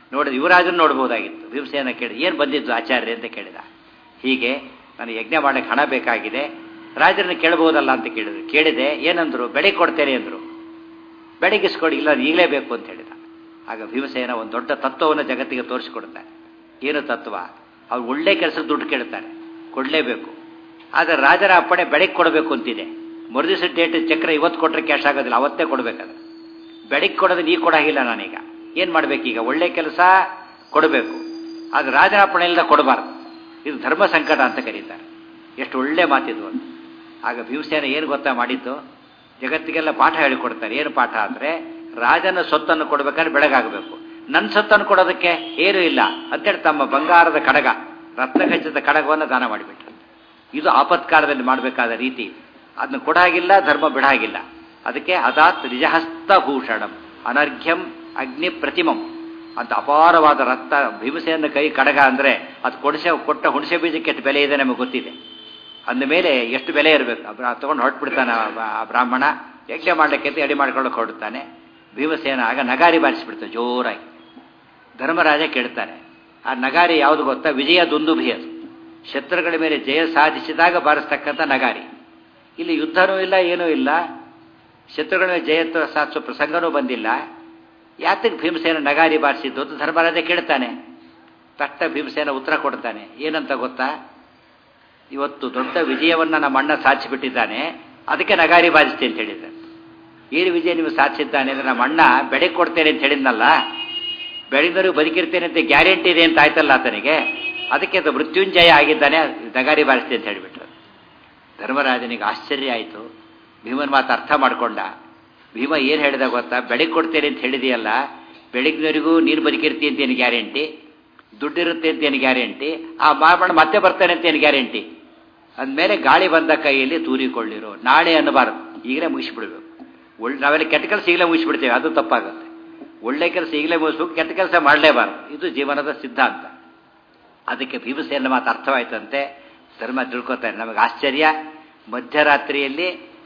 ನೋಡಿದ ಯುವರಾಜನ ನೋಡ್ಬೋದಾಗಿತ್ತು ಭೀಮಸೇನ ಕೇಳಿದ ಏನು ಬಂದಿದ್ದು ಆಚಾರ್ಯ ಅಂತ ಕೇಳಿದ ಹೀಗೆ ನನಗೆ ಯಜ್ಞ ಮಾಡಕ್ಕೆ ಹಣ ಬೇಕಾಗಿದೆ ರಾಜರನ್ನ ಕೇಳಬಹುದಲ್ಲ ಅಂತ ಕೇಳಿದ್ರು ಕೇಳಿದೆ ಏನಂದ್ರು ಬೆಳಗ್ಗೆ ಕೊಡ್ತೇನೆ ಅಂದರು ಬೆಳಗಿಸ್ಕೊಡಿ ಇಲ್ಲ ಈಗಲೇ ಬೇಕು ಅಂತ ಹೇಳಿದ ಆಗ ಭೀಮಸೇನ ಒಂದು ದೊಡ್ಡ ತತ್ವವನ್ನು ಜಗತ್ತಿಗೆ ತೋರಿಸಿಕೊಡ್ತಾರೆ ಏನು ತತ್ವ ಅವ್ರು ಒಳ್ಳೆ ಕೆಲಸಕ್ಕೆ ದುಡ್ಡು ಕೇಳ್ತಾರೆ ಕೊಡಲೇಬೇಕು ಆದರೆ ರಾಜರ ಅಪ್ಪಣೆ ಬೆಳಗ್ಗೆ ಕೊಡಬೇಕು ಅಂತಿದೆ ಮರುದಿವಸ ಡೇಟ್ ಚಕ್ರ ಇವತ್ತು ಕೊಟ್ಟರೆ ಕ್ಯಾಶ್ ಆಗೋದಿಲ್ಲ ಅವತ್ತೇ ಕೊಡಬೇಕಾದ್ರೆ ಬೆಳಗ್ಗೆ ಕೊಡೋದು ನೀ ಕೊಡಾಗಿಲ್ಲ ನಾನೀಗ ಏನು ಮಾಡಬೇಕೀಗ ಒಳ್ಳೆ ಕೆಲಸ ಕೊಡಬೇಕು ಆದರೆ ರಾಜರ ಅಪ್ಪಣೆ ಇಲ್ಲದ ಕೊಡಬಾರ್ದು ಇದು ಧರ್ಮ ಸಂಕಟ ಅಂತ ಕರೀತಾರೆ ಎಷ್ಟು ಒಳ್ಳೆ ಮಾತಿದು ಅಂತ ಆಗ ಭೀಮಸೇನ ಏನು ಗೊತ್ತಾ ಮಾಡಿದ್ದು ಜಗತ್ತಿಗೆಲ್ಲ ಪಾಠ ಹೇಳಿಕೊಡ್ತಾರೆ ಏನು ಪಾಠ ಅಂದರೆ ರಾಜನ ಸೊತ್ತನ್ನು ಕೊಡಬೇಕಾದ್ರೆ ಬೆಳಗಾಗಬೇಕು ನನ್ನ ಸೊತ್ತನ್ನು ಕೊಡೋದಕ್ಕೆ ಏನೂ ಇಲ್ಲ ಅಂತೇಳಿ ತಮ್ಮ ಬಂಗಾರದ ಕಡಗ ರತ್ನಖಚಿತ ಕಡಗವನ್ನು ದಾನ ಮಾಡಿಬಿಟ್ರು ಇದು ಆಪತ್ಕಾಲದಲ್ಲಿ ಮಾಡಬೇಕಾದ ರೀತಿ ಅದನ್ನು ಕೊಡಾಗಿಲ್ಲ ಧರ್ಮ ಬಿಡಾಗಿಲ್ಲ ಅದಕ್ಕೆ ಅದಾತ್ ನಿಜಹಸ್ತ ಭೂಷಣಂ ಅನರ್ಘ್ಯಂ ಅಗ್ನಿ ಪ್ರತಿಮಂ ಅಂತ ಅಪಾರವಾದ ರಕ್ತ ಭೀಮಸೇನ ಕೈ ಕಡಗ ಅಂದರೆ ಅದು ಕೊಡಿಸೆ ಕೊಟ್ಟ ಹುಣಸೆ ಬೀಜಕ್ಕೆ ಎಷ್ಟು ಬೆಲೆ ಇದೆ ನಮಗೆ ಗೊತ್ತಿದೆ ಅಂದ ಮೇಲೆ ಎಷ್ಟು ಬೆಲೆ ಇರಬೇಕು ತೊಗೊಂಡು ಹೊರಟ್ಬಿಡ್ತಾನೆ ಆ ಬ್ರಾಹ್ಮಣ ಯಜ್ಞ ಮಾಡಲಿಕ್ಕೆ ಅಂತ ಎಡಿ ಮಾಡ್ಕೊಳ್ಳೋಕೆ ಹೊರಡ್ತಾನೆ ಭೀಮಸೇನ ಆಗ ನಗಾರಿ ಬಾರಿಸ್ಬಿಡ್ತಾನೆ ಜೋರಾಗಿ ಧರ್ಮರಾಜ ಕೇಳ್ತಾರೆ ಆ ನಗಾರಿ ಯಾವುದು ಗೊತ್ತಾ ವಿಜಯ ದುಂದುಭಿ ಅದು ಶತ್ರುಗಳ ಮೇಲೆ ಜಯ ಸಾಧಿಸಿದಾಗ ಬಾರಿಸ್ತಕ್ಕಂಥ ನಗಾರಿ ಇಲ್ಲಿ ಯುದ್ಧನೂ ಇಲ್ಲ ಏನೂ ಇಲ್ಲ ಶತ್ರುಗಳ ಮೇಲೆ ಜಯ ಸಾಧಿಸೋ ಪ್ರಸಂಗನೂ ಬಂದಿಲ್ಲ ಯಾತಕ್ಕೆ ಭೀಮಸೇನ ನಗಾರಿ ಬಾರಿಸಿದ್ದು ಅಂತ ಧರ್ಮರಾಜ ಕೇಳ್ತಾನೆ ತಟ್ಟ ಭೀಮಸೇನ ಉತ್ತರ ಕೊಡ್ತಾನೆ ಏನಂತ ಗೊತ್ತಾ ಇವತ್ತು ದೊಡ್ಡ ವಿಜಯವನ್ನು ನಮ್ಮ ಅಣ್ಣ ಸಾಧಿಸಿಬಿಟ್ಟಿದ್ದಾನೆ ಅದಕ್ಕೆ ನಗಾರಿ ಬಾರಿಸ್ತೆ ಅಂತ ಹೇಳಿದ್ದಾರೆ ಏನು ವಿಜಯ ನೀವು ಸಾಧಿಸಿದ್ದಾನೆ ಅಂದರೆ ನಮ್ಮ ಅಣ್ಣ ಬೆಳಗ್ಗೆ ಕೊಡ್ತೇನೆ ಅಂತ ಹೇಳಿದ್ನಲ್ಲ ಬೆಳಗಿನವರೆಗೂ ಬದುಕಿರ್ತೇನೆ ಅಂತ ಗ್ಯಾರಂಟಿ ಇದೆ ಅಂತ ಆಯ್ತಲ್ಲ ಆತನಿಗೆ ಅದಕ್ಕೆ ಅದು ಮೃತ್ಯುಂಜಯ ಆಗಿದ್ದಾನೆ ನಗಾರಿ ಬಾರಿಸ್ತೆ ಅಂತ ಹೇಳಿಬಿಟ್ರು ಧರ್ಮರಾಜನಿಗೆ ಆಶ್ಚರ್ಯ ಆಯಿತು ಭೀಮನ ಮಾತು ಅರ್ಥ ಮಾಡಿಕೊಂಡ ಭೀಮ ಏನು ಹೇಳಿದ ಗೊತ್ತಾ ಬೆಳಗ್ಗೆ ಕೊಡ್ತೇನೆ ಅಂತ ಹೇಳಿದೆಯಲ್ಲ ಬೆಳಗ್ಗಿನವರೆಗೂ ನೀನು ಬದುಕಿರ್ತಿ ಅಂತ ಏನು ಗ್ಯಾರಂಟಿ ದುಡ್ಡಿರುತ್ತೆ ಅಂತ ಏನು ಗ್ಯಾರಂಟಿ ಆ ಮಾರ್ಬಣ್ಣ ಮತ್ತೆ ಬರ್ತಾನೆ ಅಂತ ಏನು ಗ್ಯಾರಂಟಿ ಅಂದಮೇಲೆ ಗಾಳಿ ಬಂದ ಕೈಯಲ್ಲಿ ತೂರಿಕೊಳ್ಳಿರೋ ನಾಳೆ ಅನ್ನಬಾರದು ಈಗಲೇ ಮುಗಿಸ್ಬಿಡ್ಬೇಕು ಒಳ್ಳೆ ನಾವೆಲ್ಲ ಕೆಟ್ಟ ಕೆಲಸ ಈಗಲೇ ಮುಗಿಸ್ಬಿಡ್ತೇವೆ ಅದು ತಪ್ಪಾಗುತ್ತೆ ಒಳ್ಳೆ ಕೆಲಸ ಈಗಲೇ ಮುಗಿಸ್ಬೇಕು ಕೆಟ್ಟ ಕೆಲಸ ಮಾಡಲೇಬಾರದು ಇದು ಜೀವನದ ಸಿದ್ಧಾಂತ ಅದಕ್ಕೆ ಭೀಮಸೇನ ಮಾತು ಅರ್ಥವಾಯ್ತಂತೆ ಧರ್ಮ ತಿಳ್ಕೊತಾರೆ ನಮಗೆ ಆಶ್ಚರ್ಯ ಮಧ್ಯರಾತ್ರಿಯಲ್ಲಿ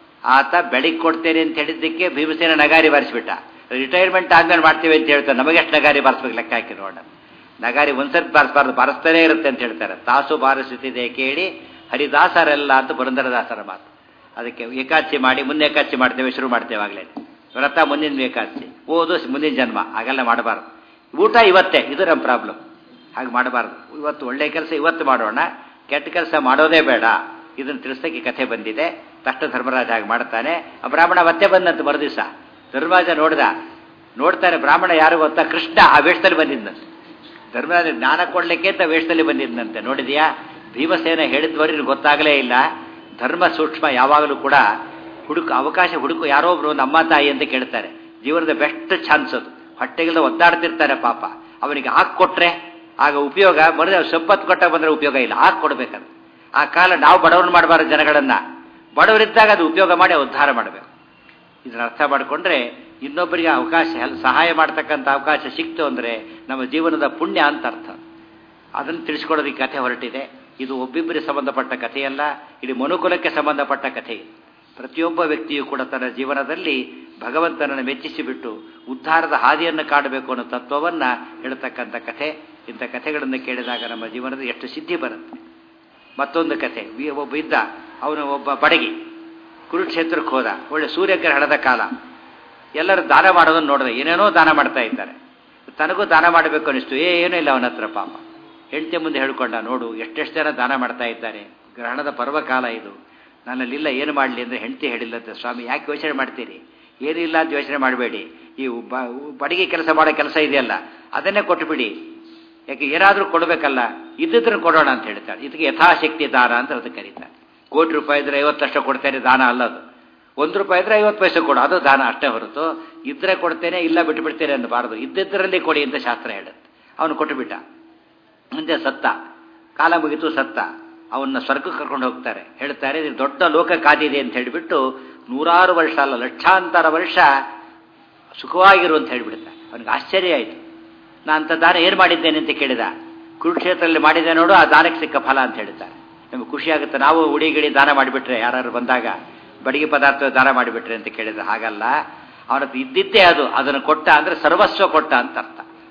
ಆತ ಬೆಳಿಗ್ಗೆ ಕೊಡ್ತೇನೆ ಅಂತ ಹೇಳಿದ್ದಕ್ಕೆ ಭೀಮಸೇನ ನಗಾರಿ ಬಾರಿಸ್ಬಿಟ್ಟ ರಿಟೈರ್ಮೆಂಟ್ ಆದ್ಮೇಲೆ ಮಾಡ್ತೀವಿ ಅಂತ ಹೇಳ್ತಾರೆ ನಮಗೆಷ್ಟು ನಗಾರಿ ಬಾರಿಸ್ಬೇಕು ಲೆಕ್ಕ ಹಾಕಿ ನೋಡೋಣ ನಗಾರಿ ಒಂದ್ಸತಿ ಬಾರಿಸಬಾರ್ದು ಬಾರಿಸ್ತಾನೆ ಇರುತ್ತೆ ಅಂತ ಹೇಳ್ತಾರೆ ತಾಸು ಬಾರಿಸುತ್ತಿದೆ ಕೇಳಿ ಹರಿದಾಸರೆಲ್ಲ ಅಂತ ಪುರಂದರದಾಸರ ಮಾತು ಅದಕ್ಕೆ ಏಕಾಚಿ ಮಾಡಿ ಮುಂದೆ ಏಕಾಚಿ ಮಾಡ್ತೇವೆ ಶುರು ಮಾಡ್ತೇವೆ ಆಗಲೇ ವ್ರತ ಮುಂದಿನ ಏಕಾಚಿ ಓದು ಮುಂದಿನ ಜನ್ಮ ಹಾಗೆಲ್ಲ ಮಾಡಬಾರ್ದು ಊಟ ಇವತ್ತೇ ಇದು ನಮ್ಮ ಪ್ರಾಬ್ಲಮ್ ಹಾಗೆ ಮಾಡಬಾರ್ದು ಇವತ್ತು ಒಳ್ಳೆ ಕೆಲಸ ಇವತ್ತು ಮಾಡೋಣ ಕೆಟ್ಟ ಕೆಲಸ ಮಾಡೋದೇ ಬೇಡ ಇದನ್ನು ತಿಳಿಸೋಕೆ ಕಥೆ ಬಂದಿದೆ ತಕ್ಷಣ ಧರ್ಮರಾಜ ಹಾಗೆ ಮಾಡ್ತಾನೆ ಆ ಬ್ರಾಹ್ಮಣ ಮತ್ತೆ ಬಂದಂತ ಮರುದಿವಸ ಧರ್ಮರಾಜ ನೋಡ್ದ ನೋಡ್ತಾನೆ ಬ್ರಾಹ್ಮಣ ಯಾರು ಗೊತ್ತಾ ಕೃಷ್ಣ ಆ ವೇಷದಲ್ಲಿ ಬಂದಿದ್ದಂತೆ ಧರ್ಮರಾಜ ಜ್ಞಾನ ಕೊಡ್ಲಿಕ್ಕೆ ಅಂತ ವೇಷದಲ್ಲಿ ಬಂದಿದ್ದಂತೆ ನೋಡಿದ್ಯಾ ಭೀಮಸೇನ ಹೇಳಿದ್ವರಿಗೆ ಗೊತ್ತಾಗಲೇ ಇಲ್ಲ ಧರ್ಮ ಸೂಕ್ಷ್ಮ ಯಾವಾಗಲೂ ಕೂಡ ಹುಡುಕು ಅವಕಾಶ ಹುಡುಕು ಯಾರೋ ಒಬ್ರು ಒಂದು ಅಮ್ಮ ತಾಯಿ ಅಂತ ಕೇಳ್ತಾರೆ ಜೀವನದ ಬೆಸ್ಟ್ ಚಾನ್ಸ್ ಅದು ಹೊಟ್ಟೆಗಿಲ್ದ ಒದ್ದಾಡ್ತಿರ್ತಾರೆ ಪಾಪ ಅವನಿಗೆ ಹಾಕಿ ಕೊಟ್ರೆ ಆಗ ಉಪಯೋಗ ಮರದ ಸಂಪತ್ತು ಕೊಟ್ಟ ಬಂದ್ರೆ ಉಪಯೋಗ ಇಲ್ಲ ಹಾಕಿ ಕೊಡ್ಬೇಕಂತ ಆ ಕಾಲ ನಾವು ಬಡವ್ರನ್ನ ಮಾಡಬಾರ್ದು ಜನಗಳನ್ನ ಬಡವರಿದ್ದಾಗ ಅದು ಉಪಯೋಗ ಮಾಡಿ ಉದ್ಧಾರ ಮಾಡಬೇಕು ಇದನ್ನ ಅರ್ಥ ಮಾಡಿಕೊಂಡ್ರೆ ಇನ್ನೊಬ್ಬರಿಗೆ ಅವಕಾಶ ಸಹಾಯ ಮಾಡ್ತಕ್ಕಂಥ ಅವಕಾಶ ಸಿಕ್ತು ಅಂದರೆ ನಮ್ಮ ಜೀವನದ ಪುಣ್ಯ ಅಂತ ಅರ್ಥ ಅದನ್ನು ತಿಳಿಸ್ಕೊಡೋದಕ್ಕೆ ಕಥೆ ಹೊರಟಿದೆ ಇದು ಒಬ್ಬಿಬ್ಬರಿಗೆ ಸಂಬಂಧಪಟ್ಟ ಕಥೆಯಲ್ಲ ಇದು ಮನುಕುಲಕ್ಕೆ ಸಂಬಂಧಪಟ್ಟ ಕಥೆ ಪ್ರತಿಯೊಬ್ಬ ವ್ಯಕ್ತಿಯು ಕೂಡ ತನ್ನ ಜೀವನದಲ್ಲಿ ಭಗವಂತನನ್ನು ಮೆಚ್ಚಿಸಿಬಿಟ್ಟು ಉದ್ಧಾರದ ಹಾದಿಯನ್ನು ಕಾಡಬೇಕು ಅನ್ನೋ ತತ್ವವನ್ನು ಹೇಳ್ತಕ್ಕಂಥ ಕಥೆ ಇಂಥ ಕಥೆಗಳನ್ನು ಕೇಳಿದಾಗ ನಮ್ಮ ಜೀವನದ ಎಷ್ಟು ಸಿದ್ಧಿ ಬರುತ್ತೆ ಮತ್ತೊಂದು ಕಥೆ ಒಬ್ಬ ಇದ್ದ ಅವನು ಒಬ್ಬ ಬಡಗಿ ಕುರುಕ್ಷೇತ್ರಕ್ಕೆ ಹೋದ ಒಳ್ಳೆ ಸೂರ್ಯಗ್ರಹಣದ ಕಾಲ ಎಲ್ಲರೂ ದಾನ ಮಾಡೋದನ್ನು ನೋಡಿದೆ ಏನೇನೋ ದಾನ ಮಾಡ್ತಾ ಇದ್ದಾರೆ ತನಗೂ ದಾನ ಮಾಡಬೇಕು ಅನಿಸ್ತು ಏ ಏನೂ ಇಲ್ಲ ಅವನ ಹತ್ರ ಪಾಪ ಹೆಂಡತಿ ಮುಂದೆ ಹೇಳ್ಕೊಂಡ ನೋಡು ಎಷ್ಟೆಷ್ಟು ಜನ ದಾನ ಮಾಡ್ತಾ ಇದ್ದಾರೆ ಗ್ರಹಣದ ಪರ್ವಕಾಲ ಇದು ನನ್ನಲ್ಲಿಲ್ಲ ಏನು ಮಾಡಲಿ ಅಂದರೆ ಹೆಂಡತಿ ಹೇಳಿಲ್ಲಂತೆ ಸ್ವಾಮಿ ಯಾಕೆ ಯೋಚನೆ ಮಾಡ್ತೀರಿ ಏನಿಲ್ಲ ಅಂತ ಯೋಚನೆ ಮಾಡಬೇಡಿ ಈ ಬಡಿಗೆ ಕೆಲಸ ಮಾಡೋ ಕೆಲಸ ಇದೆಯಲ್ಲ ಅದನ್ನೇ ಕೊಟ್ಟುಬಿಡಿ ಯಾಕೆ ಏನಾದರೂ ಕೊಡಬೇಕಲ್ಲ ಇದ್ದಿದ್ರೆ ಕೊಡೋಣ ಅಂತ ಹೇಳ್ತಾಳೆ ಇದಕ್ಕೆ ಯಥಾಶಕ್ತಿ ದಾನ ಅಂತ ಅದಕ್ಕೆ ಕರೀತಾರೆ ಕೋಟಿ ರೂಪಾಯಿ ಇದ್ರೆ ಐವತ್ತಷ್ಟು ಕೊಡ್ತೇನೆ ದಾನ ಅಲ್ಲದು ಒಂದು ರೂಪಾಯಿ ಇದ್ರೆ ಐವತ್ತು ಪೈಸೆ ಕೊಡು ಅದು ದಾನ ಅಷ್ಟೇ ಹೊರತು ಇದ್ರೆ ಕೊಡ್ತೇನೆ ಇಲ್ಲ ಬಿಟ್ಟು ಬಿಡ್ತೇನೆ ಅನ್ನಬಾರ್ದು ಇದ್ದಿದ್ದರಲ್ಲಿ ಕೊಡಿ ಅಂತ ಶಾಸ್ತ್ರ ಹೇಳುತ್ತೆ ಅವನು ಕೊಟ್ಟುಬಿಟ್ಟ ಮುಂದೆ ಸತ್ತ ಕಾಲ ಮುಗಿತು ಸತ್ತ ಅವನ್ನ ಸ್ವರ್ಗಕ್ಕೆ ಕರ್ಕೊಂಡು ಹೋಗ್ತಾರೆ ಹೇಳ್ತಾರೆ ಇದು ದೊಡ್ಡ ಲೋಕ ಕಾದಿದೆ ಅಂತ ಹೇಳಿಬಿಟ್ಟು ನೂರಾರು ವರ್ಷ ಅಲ್ಲ ಲಕ್ಷಾಂತರ ವರ್ಷ ಸುಖವಾಗಿರು ಅಂತ ಹೇಳಿಬಿಡ್ತಾರೆ ಅವನಿಗೆ ಆಶ್ಚರ್ಯ ಆಯಿತು ನಾನು ಅಂಥ ದಾನ ಏನು ಮಾಡಿದ್ದೇನೆ ಅಂತ ಕೇಳಿದ ಕುರುಕ್ಷೇತ್ರದಲ್ಲಿ ಮಾಡಿದೆ ನೋಡು ಆ ದಾನಕ್ಕೆ ಸಿಕ್ಕ ಫಲ ಅಂತ ಹೇಳ್ತಾರೆ ನಮಗೆ ಖುಷಿ ಆಗುತ್ತೆ ನಾವು ಉಡಿ ಗಿಡಿ ದಾನ ಮಾಡಿಬಿಟ್ರೆ ಯಾರು ಬಂದಾಗ ಬಡಿಗೆ ಪದಾರ್ಥ ದಾನ ಮಾಡಿಬಿಟ್ರೆ ಅಂತ ಕೇಳಿದ ಹಾಗಲ್ಲ ಅವನತ್ರ ಇದ್ದಿದ್ದೇ ಅದು ಅದನ್ನು ಕೊಟ್ಟ ಅಂದರೆ ಸರ್ವಸ್ವ ಕೊಟ್ಟ ಅಂತ ಅರ್ಥ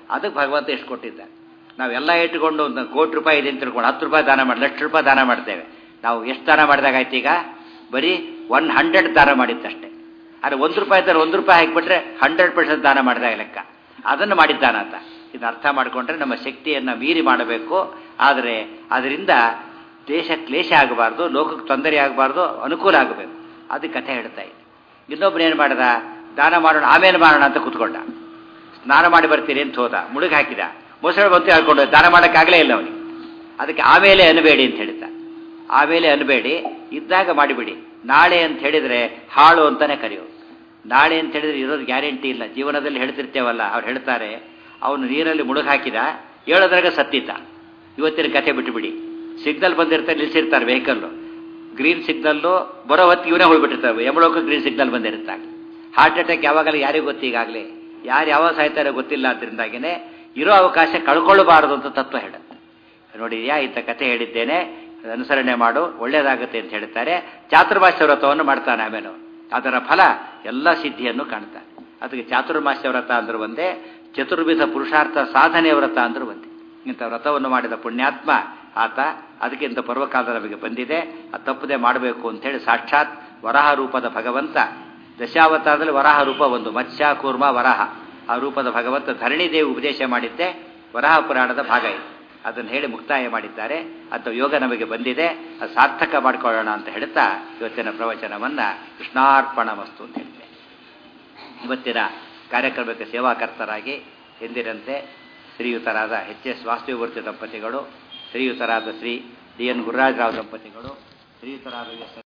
ಅದಕ್ಕೆ ಭಗವಂತ ಎಷ್ಟು ಕೊಟ್ಟಿದ್ದಾರೆ ನಾವೆಲ್ಲ ಇಟ್ಟುಕೊಂಡು ಒಂದು ಕೋಟಿ ರೂಪಾಯಿ ಇದೆ ಅಂತ ತಿಳ್ಕೊಂಡು ಹತ್ತು ರೂಪಾಯಿ ದಾನ ಮಾಡಿ ಲಕ್ಷ ರೂಪಾಯಿ ದಾನ ಮಾಡ್ತೇವೆ ನಾವು ಎಷ್ಟು ದಾನ ಮಾಡಿದಾಗ ಆಯ್ತು ಈಗ ಬರೀ ಒನ್ ಹಂಡ್ರೆಡ್ ದಾನ ಮಾಡಿದ್ದಷ್ಟೇ ಆದರೆ ಒಂದು ರೂಪಾಯಿ ಇದ್ದರೆ ಒಂದು ರೂಪಾಯಿ ಹಾಕಿಬಿಟ್ರೆ ಹಂಡ್ರೆಡ್ ಪರ್ಸೆಂಟ್ ದಾನ ಮಾಡಿದಾಗ ಲೆಕ್ಕ ಅದನ್ನು ಮಾಡಿದ್ದಾನ ಅಂತ ಇದು ಅರ್ಥ ಮಾಡಿಕೊಂಡ್ರೆ ನಮ್ಮ ಶಕ್ತಿಯನ್ನು ಮೀರಿ ಮಾಡಬೇಕು ಆದರೆ ಅದರಿಂದ ದೇಶ ಕ್ಲೇಶ ಆಗಬಾರ್ದು ಲೋಕಕ್ಕೆ ತೊಂದರೆ ಆಗಬಾರ್ದು ಅನುಕೂಲ ಆಗಬೇಕು ಅದು ಕಥೆ ಹೇಳ್ತಾ ಇದೆ ಇನ್ನೊಬ್ಬನೇನು ಮಾಡ್ದ ದಾನ ಮಾಡೋಣ ಆಮೇಲೆ ಮಾಡೋಣ ಅಂತ ಕೂತ್ಕೊಂಡ ಸ್ನಾನ ಮಾಡಿ ಬರ್ತೀರಿ ಅಂತ ಹೋದ ಮುಳುಗಿ ಹಾಕಿದ ಮೊಸಳೆ ಬಂತು ಹೇಳ್ಕೊಂಡು ದಾನ ಮಾಡೋಕ್ಕಾಗಲೇ ಇಲ್ಲ ಅವನಿಗೆ ಅದಕ್ಕೆ ಆಮೇಲೆ ಅನ್ಬೇಡಿ ಅಂತ ಹೇಳ್ತಾ ಆಮೇಲೆ ಅನ್ಬೇಡಿ ಇದ್ದಾಗ ಮಾಡಿಬಿಡಿ ನಾಳೆ ಅಂತ ಹೇಳಿದರೆ ಹಾಳು ಅಂತಾನೆ ಕರೆಯೋದು ನಾಳೆ ಅಂತ ಹೇಳಿದ್ರೆ ಇರೋದು ಗ್ಯಾರಂಟಿ ಇಲ್ಲ ಜೀವನದಲ್ಲಿ ಹೇಳ್ತಿರ್ತೇವಲ್ಲ ಅವ್ರು ಹೇಳ್ತಾರೆ ಅವನು ನೀರಲ್ಲಿ ಮುಳುಗಿ ಹಾಕಿದ ಹೇಳೋದ್ರಾಗ ಸತ್ತಿದ್ದ ಇವತ್ತಿನ ಕಥೆ ಬಿಟ್ಟುಬಿಡಿ ಸಿಗ್ನಲ್ ಬಂದಿರ್ತಾರೆ ನಿಲ್ಸಿರ್ತಾರೆ ವೆಹಿಕಲ್ಲು ಗ್ರೀನ್ ಸಿಗ್ನಲ್ಲು ಬರೋ ಹೊತ್ತಿಗೆ ಇವನೇ ಹೋಗ್ಬಿಟ್ಟಿರ್ತಾರೆ ಎಮ್ಮಳೋಕೆ ಗ್ರೀನ್ ಸಿಗ್ನಲ್ ಬಂದಿರ್ತಾರೆ ಹಾರ್ಟ್ ಅಟ್ಯಾಕ್ ಯಾವಾಗಲೂ ಯಾರಿಗೂ ಗೊತ್ತು ಈಗಾಗಲೇ ಯಾರು ಯಾವಾಗ ಸಾಯ್ತಾರೆ ಗೊತ್ತಿಲ್ಲ ಅದರಿಂದಾಗಿನೇ ಇರೋ ಅವಕಾಶ ಕಳ್ಕೊಳ್ಳಬಾರದು ಅಂತ ತತ್ವ ಹೇಳುತ್ತೆ ನೋಡಿದ್ಯಾ ಇಂಥ ಕಥೆ ಹೇಳಿದ್ದೇನೆ ಅನುಸರಣೆ ಮಾಡು ಒಳ್ಳೇದಾಗುತ್ತೆ ಅಂತ ಹೇಳ್ತಾರೆ ಚಾತುರ್ಮಾಸ್ಯ ವ್ರತವನ್ನು ಮಾಡ್ತಾನೆ ಆಮೇಲೆ ಅದರ ಫಲ ಎಲ್ಲ ಸಿದ್ಧಿಯನ್ನು ಕಾಣ್ತಾನೆ ಅದಕ್ಕೆ ಚಾತುರ್ಮಾಸ್ಯ ವ್ರತ ಅಂದ್ರೆ ಒಂದೇ ಚತುರ್ವಿಧ ಪುರುಷಾರ್ಥ ಸಾಧನೆಯ ವ್ರತ ಅಂದ್ರೆ ಒಂದೇ ಇಂಥ ವ್ರತವನ್ನು ಮಾಡಿದ ಪುಣ್ಯಾತ್ಮ ಆತ ಅದಕ್ಕಿಂತ ಪರ್ವಕಾಲ ನಮಗೆ ಬಂದಿದೆ ಅದು ತಪ್ಪದೆ ಮಾಡಬೇಕು ಅಂತೇಳಿ ಸಾಕ್ಷಾತ್ ವರಾಹ ರೂಪದ ಭಗವಂತ ದಶಾವತಾರದಲ್ಲಿ ವರಾಹ ರೂಪ ಒಂದು ಮತ್ಸ್ಯ ಕೂರ್ಮ ವರಾಹ ಆ ರೂಪದ ಭಗವಂತ ಧರಣಿದೇವಿ ಉಪದೇಶ ಮಾಡಿದ್ದೆ ವರಾಹ ಪುರಾಣದ ಭಾಗ ಇದೆ ಅದನ್ನು ಹೇಳಿ ಮುಕ್ತಾಯ ಮಾಡಿದ್ದಾರೆ ಅಂತ ಯೋಗ ನಮಗೆ ಬಂದಿದೆ ಅದು ಸಾರ್ಥಕ ಮಾಡಿಕೊಳ್ಳೋಣ ಅಂತ ಹೇಳ್ತಾ ಇವತ್ತಿನ ಪ್ರವಚನವನ್ನು ಕೃಷ್ಣಾರ್ಪಣ ವಸ್ತು ಅಂತ ಹೇಳಿದೆ ಇವತ್ತಿನ ಕಾರ್ಯಕ್ರಮಕ್ಕೆ ಸೇವಾಕರ್ತರಾಗಿ ಎಂದಿನಂತೆ ಶ್ರೀಯುತರಾದ ಎಚ್ ಎಸ್ ವಾಸ್ತುಮೂರ್ತಿ ದಂಪತಿಗಳು ಶ್ರೀಯುತರಾದ ಶ್ರೀ ಡಿ ಎನ್ ಗುರುರಾಜರಾವ್ ದಂಪತಿಗಳು ಶ್ರೀಯುತರಾದ ಎಸ್